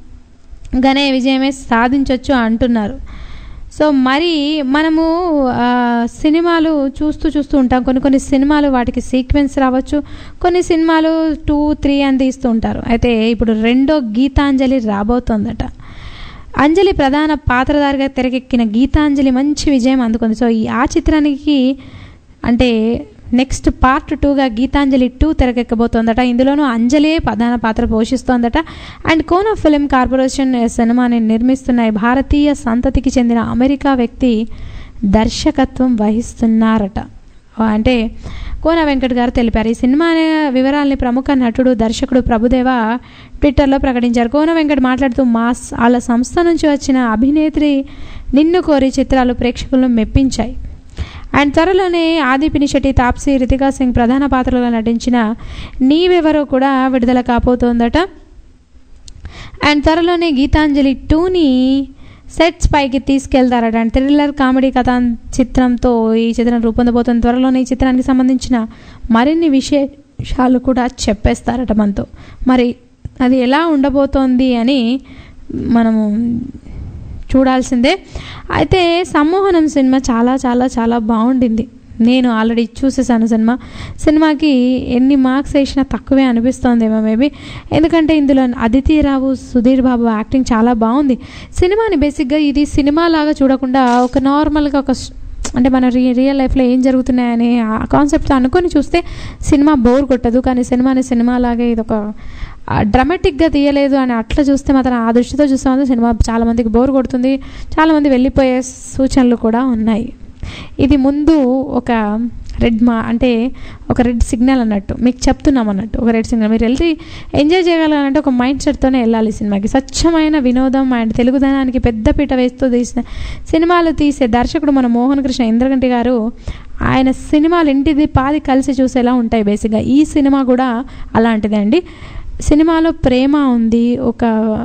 ఘన విజయమే సాధించవచ్చు అంటున్నారు సో మరి మనము ఆ, సినిమాలు చూస్తూ చూస్తూ ఉంటాం కొన్ని కొన్ని సినిమాలు వాటికి సీక్వెన్స్ రావచ్చు కొన్ని సినిమాలు టూ త్రీ అని తీస్తూ ఉంటారు అయితే ఇప్పుడు రెండో గీతాంజలి రాబోతోందట అంజలి ప్రధాన పాత్రధారిగా తెరకెక్కిన గీతాంజలి మంచి విజయం అందుకుంది సో ఈ ఆ చిత్రానికి అంటే నెక్స్ట్ పార్ట్ టూగా గీతాంజలి టూ తెరకెక్కబోతోందట ఇందులోనూ అంజలియే ప్రధాన పాత్ర పోషిస్తోందట అండ్ కోనో ఫిలిం కార్పొరేషన్ సినిమాని నిర్మిస్తున్న ఈ భారతీయ సంతతికి చెందిన అమెరికా వ్యక్తి దర్శకత్వం వహిస్తున్నారట అంటే కోన వెంకట్ గారు తెలిపారు ఈ సినిమా వివరాల్ని ప్రముఖ నటుడు దర్శకుడు ప్రభుదేవ ట్విట్టర్లో ప్రకటించారు కోన వెంకట్ మాట్లాడుతూ మా స- వాళ్ళ సంస్థ నుంచి వచ్చిన అభినేత్రి నిన్ను కోరి చిత్రాలు ప్రేక్షకులను మెప్పించాయి అండ్ త్వరలోనే ఆది పినిశెట్టి తాప్సీ రితికా సింగ్ ప్రధాన పాత్రలో నటించిన నీవెవరో కూడా విడుదల కాబోతోందట అండ్ త్వరలోనే గీతాంజలి టూని సెట్స్ పైకి తీసుకెళ్తారట అండ్ థ్రిల్లర్ కామెడీ కథా చిత్రంతో ఈ చిత్రం రూపొందబోతుంది త్వరలోనే ఈ చిత్రానికి సంబంధించిన మరిన్ని విశేషాలు కూడా చెప్పేస్తారట మనతో మరి అది ఎలా ఉండబోతోంది అని మనము చూడాల్సిందే అయితే సమ్మోహనం సినిమా చాలా చాలా చాలా బాగుండింది నేను ఆల్రెడీ చూసేసాను సినిమా సినిమాకి ఎన్ని మార్క్స్ వేసినా తక్కువే అనిపిస్తోందేమో మేబీ ఎందుకంటే ఇందులో అదితి రావు సుధీర్ బాబు యాక్టింగ్ చాలా బాగుంది సినిమాని బేసిక్గా ఇది సినిమా లాగా చూడకుండా ఒక నార్మల్గా ఒక స్- అంటే మన రి రియల్ లైఫ్లో ఏం జరుగుతున్నాయని ఆ కాన్సెప్ట్ అనుకొని చూస్తే సినిమా బోర్ కొట్టదు కానీ సినిమాని సినిమా లాగే ఇది ఒక డ్రమాటిక్గా తీయలేదు అని అట్లా చూస్తే మాత్రం ఆ దృష్టితో చూస్తే మాత్రం సినిమా చాలామందికి బోర్ కొడుతుంది చాలామంది వెళ్ళిపోయే సూచనలు కూడా ఉన్నాయి ఇది ముందు ఒక రెడ్ మా అంటే ఒక రెడ్ సిగ్నల్ అన్నట్టు మీకు చెప్తున్నాం అన్నట్టు ఒక రెడ్ సిగ్నల్ మీరు వెళ్ళి ఎంజాయ్ చేయగలగాలంటే ఒక మైండ్ సెట్తోనే వెళ్ళాలి సినిమాకి స్వచ్ఛమైన వినోదం అండ్ తెలుగుదనానికి పెద్దపీట వేస్తూ తీసిన సినిమాలు తీసే దర్శకుడు మన మోహన్ కృష్ణ ఇంద్రగంటి గారు ఆయన సినిమాలు ఇంటిది పాది కలిసి చూసేలా ఉంటాయి బేసిక్గా ఈ సినిమా కూడా అలాంటిదే అండి సినిమాలో ప్రేమ ఉంది ఒక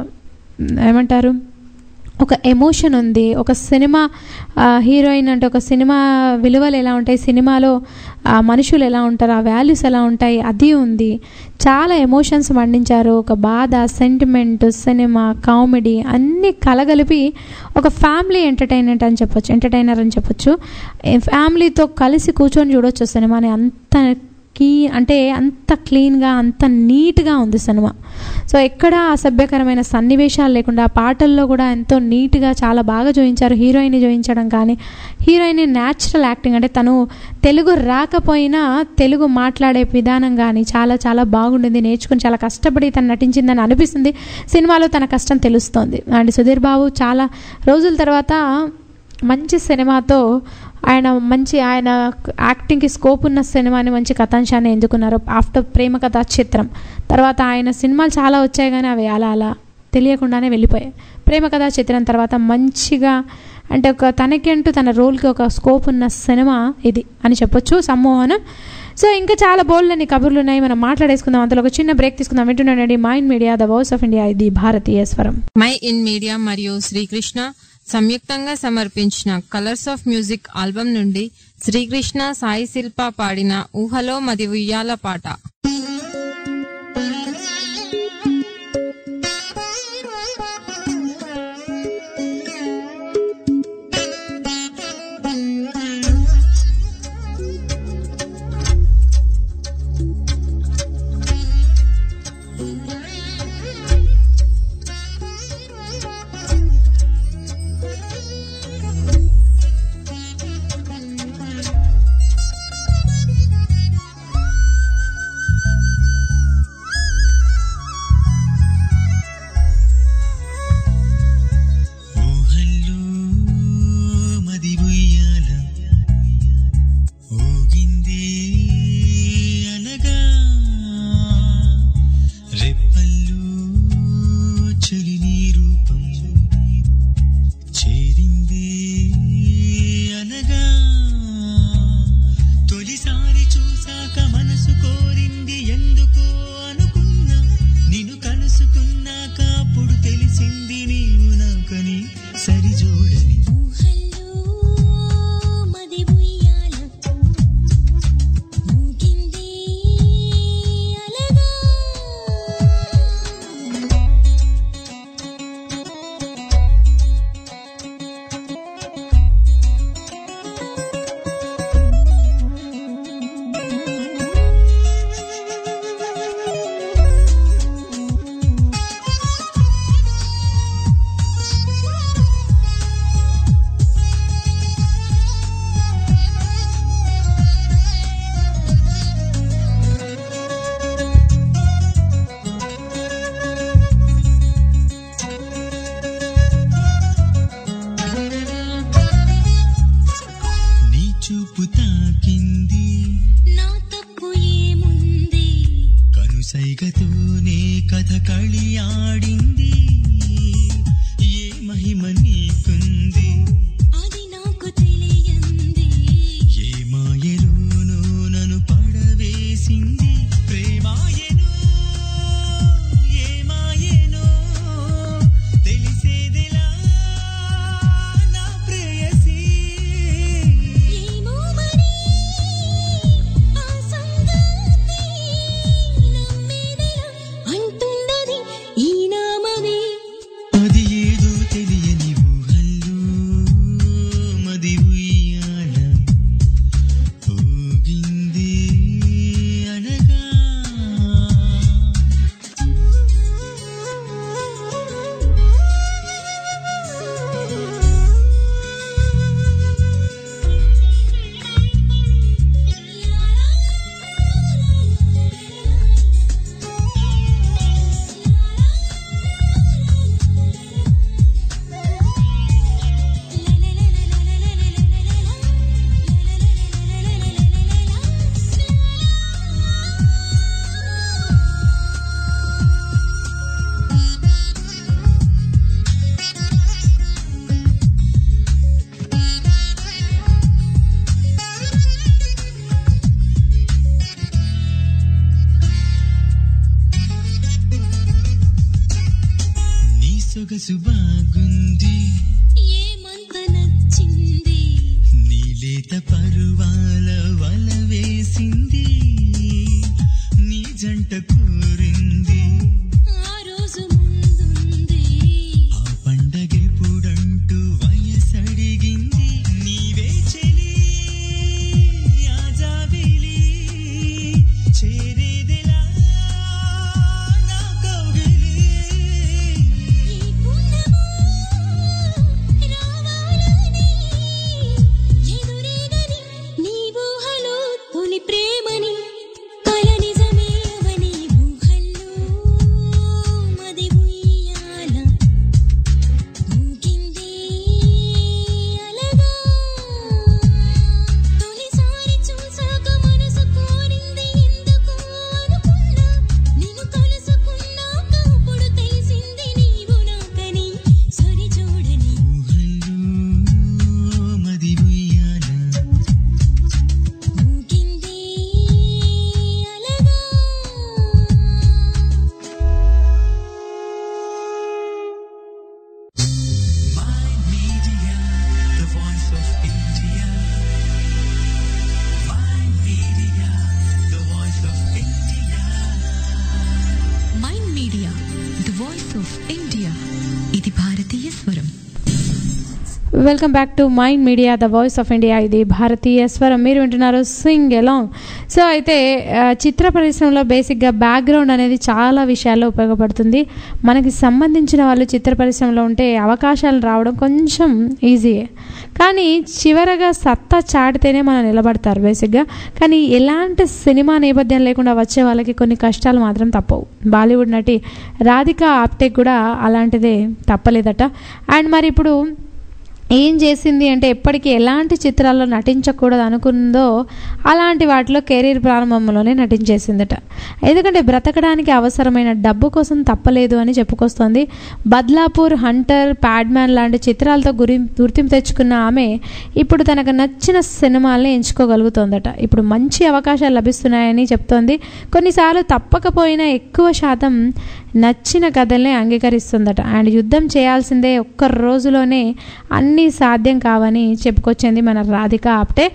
ఏమంటారు ఒక ఎమోషన్ ఉంది ఒక సినిమా ఆ, హీరోయిన్ అంటే ఒక సినిమా విలువలు ఎలా ఉంటాయి సినిమాలో ఆ మనుషులు ఎలా ఉంటారు ఆ వాల్యూస్ ఎలా ఉంటాయి అది ఉంది చాలా ఎమోషన్స్ పండించారు ఒక బాధ సెంటిమెంట్ సినిమా కామెడీ అన్నీ కలగలిపి ఒక ఫ్యామిలీ ఎంటర్టైన్మెంట్ అని చెప్పొచ్చు ఎంటర్టైనర్ అని చెప్పొచ్చు ఏ ఫ్యామిలీతో కలిసి కూర్చొని చూడొచ్చు సినిమాని అంత కీ అంటే అంత క్లీన్గా అంత నీట్గా ఉంది సినిమా సో ఎక్కడ అసభ్యకరమైన సన్నివేశాలు లేకుండా పాటల్లో కూడా ఎంతో నీట్గా చాలా బాగా చూపించారు హీరోయిన్ని చూపించడం కానీ హీరోయిన్ న్యాచురల్ యాక్టింగ్ అంటే తను తెలుగు రాకపోయినా తెలుగు మాట్లాడే విధానం కానీ చాలా చాలా బాగుండింది నేర్చుకుని చాలా కష్టపడి తను నటించిందని అనిపిస్తుంది సినిమాలో తన కష్టం తెలుస్తోంది అండ్ సుధీర్ బాబు చాలా రోజుల తర్వాత మంచి సినిమాతో ఆయన మంచి ఆయన యాక్టింగ్కి స్కోప్ ఉన్న సినిమాని మంచి కథాంశాన్ని ఎందుకున్నారు ఆఫ్టర్ ప్రేమ కథా చిత్రం తర్వాత ఆయన సినిమాలు చాలా వచ్చాయి కానీ అవి అలా అలా తెలియకుండానే వెళ్ళిపోయాయి ప్రేమ కథా చిత్రం తర్వాత మంచిగా అంటే ఒక తనకి అంటూ తన రోల్కి ఒక స్కోప్ ఉన్న సినిమా ఇది అని చెప్పొచ్చు సమ్మోహనం సో ఇంకా చాలా బోల్డని కబుర్లు ఉన్నాయి మనం మాట్లాడేసుకుందాం అంతలో ఒక చిన్న బ్రేక్ తీసుకుందాం వింటున్నానండి Mind Media the voice of India ఇది భారతీయ స్వరం మై ఇన్ మీడియా మరియు శ్రీకృష్ణ సంయుక్తంగా సమర్పించిన కలర్స్ ఆఫ్ మ్యూజిక్ ఆల్బమ్ నుండి శ్రీకృష్ణ సాయి శిల్ప పాడిన ఊహలో మది ఉయ్యాల పాట ఊహల్లో మది ఉయ్యాల ఊగిందే అనగా రెప్పల్లో చలి నీ రూపం చేరిందే అనగా తొలిసారి చూసాక మనసు కోరింది ఎందుకో అనుకున్నా నిన్ను కలుసుకున్నాక అప్పుడు తెలిసింది నీవు నాకని సరిజోడని నీ చూపు తాకింది నా తప్పు ఏముంది కనుసైగతోనే కథ కళి ఆడింది ఏ మహిమ నీకుంది అది నాకు తెలియంది ఏ మాయలోనో నన్ను పడవేసింది ప్రేమాయనో ఏ మాయనో తెలిసేదిలా నా ప్రేయసీ ఏమో మరి ఆ సంగతి నమ్మేదెలా అంటున్నది ఈ నామమే అది సొగసు బాగుంది ఏమంత నచ్చింది నీలేత పరువాల వల వేసింది నీ జంట కోరింది ఆ రోజు ముందుంది ఆ పండగెప్పుడంటూ వయసడిగింది నీవే చెలి ఆజాబిలి చేరేదెలా నా కౌగిలి ఈ పుణ్యమా రావాలని ఎదురేగని నీ ఊహలో తొలి ప్రేమని కల నిజమే అవని ఊహల్లో మది ఉయ్యాల ఊగింది అలగా తొలిసారి చూసాక మనసు కోరింది ఎందుకు అనుకున్నా నిన్ను కలుసుకున్నాక అప్పుడు తెలిసింది నీవు నాకని సరి చూడని ఊహల్లో మది ఉయ్యాల ఊగింది అలగా Mind Media, the voice of India. Mind Media, the voice of India. Mind Media the voice of India ఇది భారతీయ స్వరం welcome back to Mind Media the voice of India ఇది భారతీయ స్వరం మీరు వింటున్నారు సింగ్ ఎలాంగ్ సో అయితే ఆ, చిత్ర పరిశ్రమలో బేసిక్గా బ్యాక్గ్రౌండ్ అనేది చాలా విషయాల్లో ఉపయోగపడుతుంది మనకి సంబంధించిన వాళ్ళు చిత్ర పరిశ్రమలో ఉంటే అవకాశాలు రావడం కొంచెం ఈజీయే కానీ చివరగా సత్తా చాటితేనే మనం నిలబడతారు బేసిక్గా కానీ ఎలాంటి సినిమా నేపథ్యం లేకుండా వచ్చే వాళ్ళకి కొన్ని కష్టాలు మాత్రం తప్పవు బాలీవుడ్ నటి రాధిక ఆప్టే కూడా అలాంటిదే తప్పలేదట అండ్ మరి ఇప్పుడు ఏం చేసింది అంటే ఎప్పటికీ ఎలాంటి చిత్రాల్లో నటించకూడదు అనుకుందో అలాంటి వాటిలో కెరీర్ ప్రారంభంలోనే నటించేసిందట ఎందుకంటే బ్రతకడానికి అవసరమైన డబ్బు కోసం తప్పలేదు అని చెప్పుకొస్తోంది బద్లాపూర్ హంటర్ ప్యాడ్మ్యాన్ లాంటి చిత్రాలతో గురి గుర్తింపు తెచ్చుకున్న ఆమె ఇప్పుడు తనకు నచ్చిన సినిమాల్ని ఎంచుకోగలుగుతోందట ఇప్పుడు మంచి అవకాశాలు లభిస్తున్నాయని చెప్తోంది కొన్నిసార్లు తప్పకపోయినా ఎక్కువ శాతం నచ్చిన కథల్ని అంగీకరిస్తుందట అండ్ యుద్ధం చేయాల్సిందే ఒక్క రోజులోనే అన్నీ సాధ్యం కావని చెప్పుకొచ్చింది మన రాధిక ఆప్టే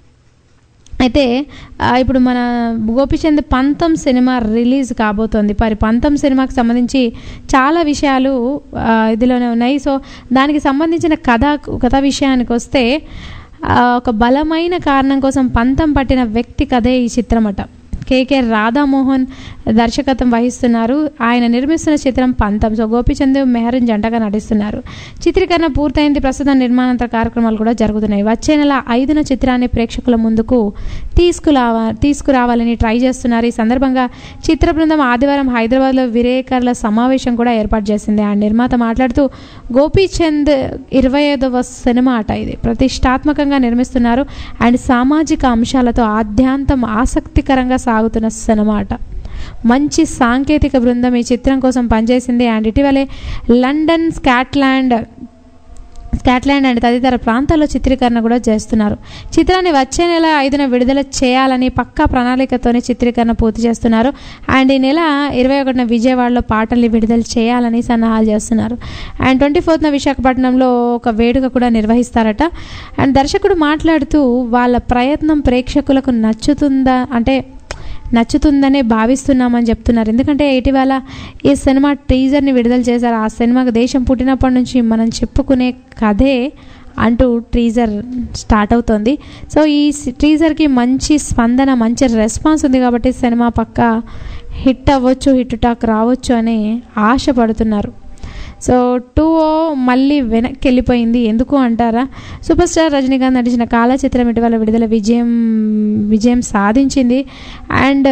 అయితే ఆ, ఇప్పుడు మన గోపిచంద్ పంతం సినిమా రిలీజ్ కాబోతోంది మరి పంతం సినిమాకి సంబంధించి చాలా విషయాలు ఆ, ఇదిలోనే ఉన్నాయి సో దానికి సంబంధించిన కథ కథ విషయానికి వస్తే ఆ, ఒక బలమైన కారణం కోసం పంతం పట్టిన వ్యక్తి కథే ఈ చిత్రం అట కేకే రాధామోహన్ దర్శకత్వం వహిస్తున్నారు ఆయన నిర్మిస్తున్న చిత్రం పంతం సో గోపిచంద్ మెహరన్ జంటగా నటిస్తున్నారు చిత్రీకరణ పూర్తయింది ప్రస్తుతం నిర్మాణాంతర కార్యక్రమాలు కూడా జరుగుతున్నాయి వచ్చే నెల ఐదున చిత్రాన్ని ప్రేక్షకుల ముందుకు తీసుకురావా తీసుకురావాలని ట్రై చేస్తున్నారు ఈ సందర్భంగా చిత్ర బృందం ఆదివారం హైదరాబాద్లో విలేకరుల సమావేశం కూడా ఏర్పాటు చేసింది ఆ నిర్మాత మాట్లాడుతూ గోపీచంద్ ఇరవై ఐదవ సినిమా అట ఇది ప్రతిష్టాత్మకంగా నిర్మిస్తున్నారు అండ్ సామాజిక అంశాలతో ఆద్యాంతం ఆసక్తికరంగా సాగుతున్న సినిమా అట మంచి సాంకేతిక బృందం ఈ చిత్రం కోసం పనిచేసింది అండ్ ఇటీవలే లండన్ స్కాట్లాండ్ స్కాట్లాండ్ అండ్ తదితర ప్రాంతాల్లో చిత్రీకరణ కూడా చేస్తున్నారు చిత్రాన్ని వచ్చే నెల ఐదున విడుదల చేయాలని పక్కా ప్రణాళికతోనే చిత్రీకరణ పూర్తి చేస్తున్నారు అండ్ ఈ నెల ఇరవై ఒకటిన విజయవాడలో పాటల్ని విడుదల చేయాలని సన్నాహాలు చేస్తున్నారు అండ్ ట్వంటీ ఫోర్త్న విశాఖపట్నంలో ఒక వేడుక కూడా నిర్వహిస్తారట అండ్ దర్శకుడు మాట్లాడుతూ వాళ్ళ ప్రయత్నం ప్రేక్షకులకు నచ్చుతుందా అంటే నచ్చుతుందనే భావిస్తున్నామని చెప్తున్నారు ఎందుకంటే ఇటీవల ఈ సినిమా టీజర్ని విడుదల చేశారు ఆ సినిమాకు దేశం పుట్టినప్పటి నుంచి మనం చెప్పుకునే కథే అంటూ టీజర్ స్టార్ట్ అవుతుంది సో ఈ టీజర్కి మంచి స్పందన మంచి రెస్పాన్స్ ఉంది కాబట్టి సినిమా పక్క హిట్ అవ్వచ్చు హిట్ టాక్ రావచ్చు అని ఆశపడుతున్నారు సో టూ ఓ మళ్ళీ వెనక్కి వెళ్ళిపోయింది ఎందుకు అంటారా సూపర్ స్టార్ రజనీకాంత్ నటించిన కాలా చిత్రం ఇటీవల విడుదల విజయం విజయం సాధించింది అండ్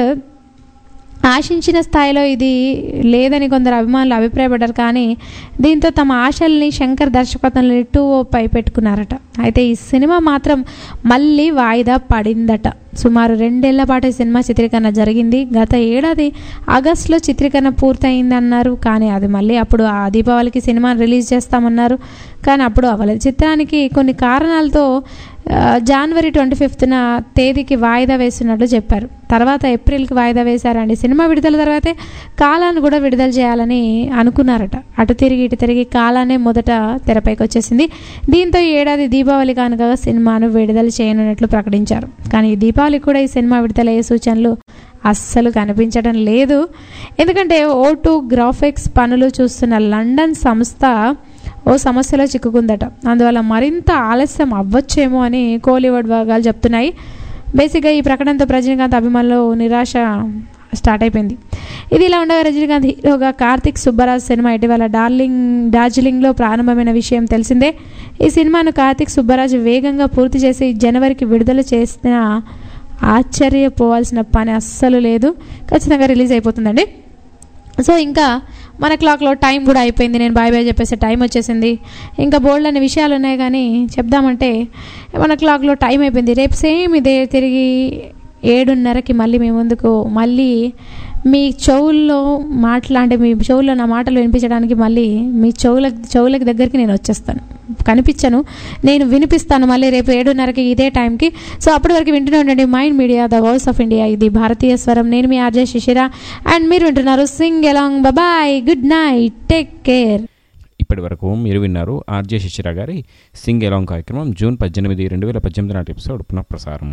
ఆశించిన స్థాయిలో ఇది లేదని కొందరు అభిమానులు అభిప్రాయపడ్డారు కానీ దీంతో తమ ఆశల్ని శంకర్ దర్శకత్వంలో టూ పై పెట్టుకున్నారట అయితే ఈ సినిమా మాత్రం మళ్ళీ వాయిదా పడిందట సుమారు రెండేళ్ల పాటు ఈ సినిమా చిత్రీకరణ జరిగింది గత ఏడాది ఆగస్టులో చిత్రీకరణ పూర్తయిందన్నారు కానీ అది మళ్ళీ అప్పుడు ఆ దీపావళికి సినిమా రిలీజ్ చేస్తామన్నారు కానీ అప్పుడు అవ్వలేదు చిత్రానికి కొన్ని కారణాలతో ఆ, జనవరి ట్వంటీ ఫిఫ్త్న తేదీకి వాయిదా వేస్తున్నట్లు చెప్పారు తర్వాత ఏప్రిల్కి వాయిదా వేశారండి సినిమా విడుదల తర్వాతే కాలాన్ని కూడా విడుదల చేయాలని అనుకున్నారట అటు తిరిగి ఇటు తిరిగి కాలానే మొదట తెరపైకి వచ్చేసింది దీంతో ఈ ఏడాది దీపావళి కానుకగా సినిమాను విడుదల చేయనున్నట్లు ప్రకటించారు కానీ ఈ దీపావళికి కూడా ఈ సినిమా విడుదలయ్యే సూచనలు అస్సలు కనిపించడం లేదు ఎందుకంటే ఓ టూ గ్రాఫిక్స్ పనులు చూస్తున్న లండన్ సంస్థ ఓ సమస్యలో చిక్కుకుందట అందువల్ల మరింత ఆలస్యం అవ్వచ్చేమో అని కోలీవుడ్ వర్గాలు చెప్తున్నాయి బేసిక్గా ఈ ప్రకటనతో రజనీకాంత్ అభిమానులు నిరాశ స్టార్ట్ అయిపోయింది ఇది ఇలా ఉండగా రజనీకాంత్ హీరోగా కార్తిక్ సుబ్బరాజ్ సినిమా ఇటీవల డార్లింగ్ డార్జిలింగ్లో ప్రారంభమైన విషయం తెలిసిందే ఈ సినిమాను కార్తిక్ సుబ్బరాజ్ వేగంగా పూర్తి చేసి జనవరికి విడుదల చేసిన ఆశ్చర్యపోవాల్సిన పని అస్సలు లేదు ఖచ్చితంగా రిలీజ్ అయిపోతుందండి సో ఇంకా మన క్లాక్లో టైం కూడా అయిపోయింది నేను బాయ్ బాయ్ చెప్పేసి టైం వచ్చేసింది ఇంకా బోల్డ్ అనే విషయాలు ఉన్నాయి కానీ చెప్దామంటే మన క్లాక్లో టైం అయిపోయింది రేపు సేమ్ ఇదే తిరిగి ఏడున్నరకి మళ్ళీ మీ ముందుకు మళ్ళీ మీ చెవుల్లో మాట్లాడే మీ చెవుల్లో నా మాటలు వినిపించడానికి మళ్ళీ మీ చెవుల చెవులకి దగ్గరికి నేను వచ్చేస్తాను కనిపించను నేను వినిపిస్తాను మళ్ళీ రేపు ఏడున్నరకి ఇదే టైంకి సో అప్పటి వరకు వింటూనే ఉండండి Mind Media the voice of India ఇది భారతీయ స్వరం నేను మీ ఆర్జే శిశిర అండ్ మీరు వింటున్నారు sing along bye good night take care ఇప్పటి వరకు మీరు విన్నారు ఆర్జే శిశిర గారి సింగ్ ఎలాంగ్ కార్యక్రమం జూన్ పద్దెనిమిది రెండు వేల పద్దెనిమిది నాటి ఎపిసోడ్ పునఃప్రసారం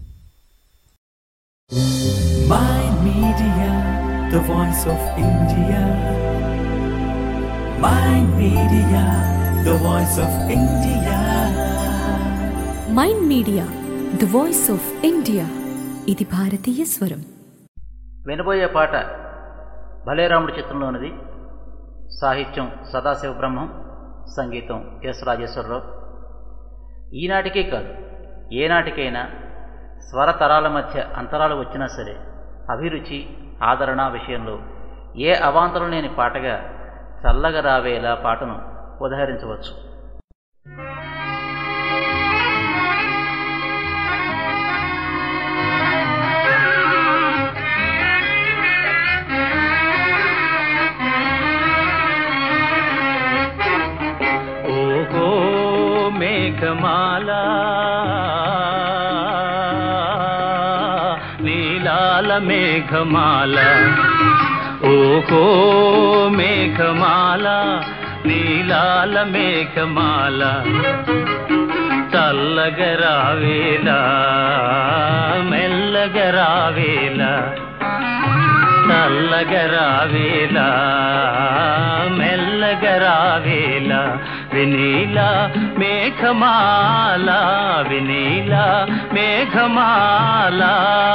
Mind Media, the voice of India. Mind Media, the voice of India. Mind Media the voice of India ఇది భారతీయ స్వరం వినబోయే పాట భలేరాముడి చిత్రంలోనిది సాహిత్యం సదాశివ బ్రహ్మం సంగీతం ఎస్ రాజేశ్వరరావు ఈనాటికే కాదు ఏనాటికైనా స్వర తరాల మధ్య అంతరాలు వచ్చినా సరే అభిరుచి ఆదరణ విషయంలో ఏ అవాంతరం లేని పాటగా చల్లగా రావేలా పాటను ఉదహరించవచ్చు ఓహో మేఘమాల నీలాల మేఘమాల ఓహో మేఘమాల నీలాల మేఘమాల చల్లగరావేలా మెల్లగరావేలా చల్లగరావేలా మెల్లగరావేలా వినీల మేఘమాల వినీల మేఘమాల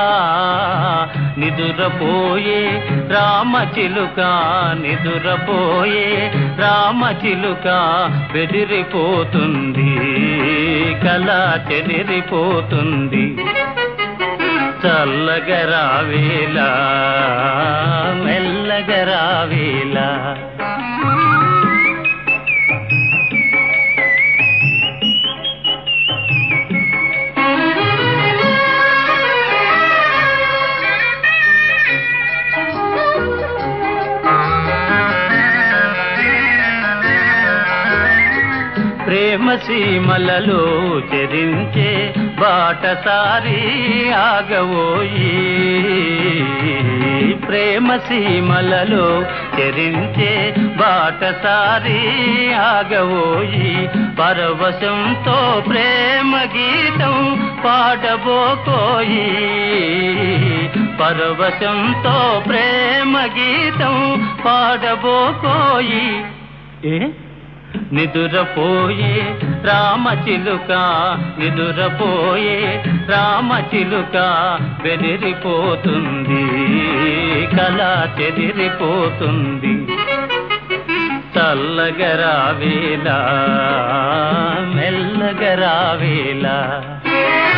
నిదురపోయే రామచిలుక నిదురపోయే రామచిలుక బెదిరిపోతుంది కళ చెదిరిపోతుంది చల్లగరావేలా మెల్లగరావేలా ప్రేమ సీమలలో చెరించే బాటసారి ఆగవోయి ప్రేమ సీమలలో చెరించే బాటసారి ఆగవోయి పరవశంతో ప్రేమ గీతం పాడబోకోయి పరవశంతో ప్రేమ గీతం పాడబోకోయి ఏ నిదురపోయే రామచిలుక నిదురపోయే రామచిలుక బెదిరిపోతుంది కళ చెదిరిపోతుంది చల్లగరావేలా మెల్లగరావేలా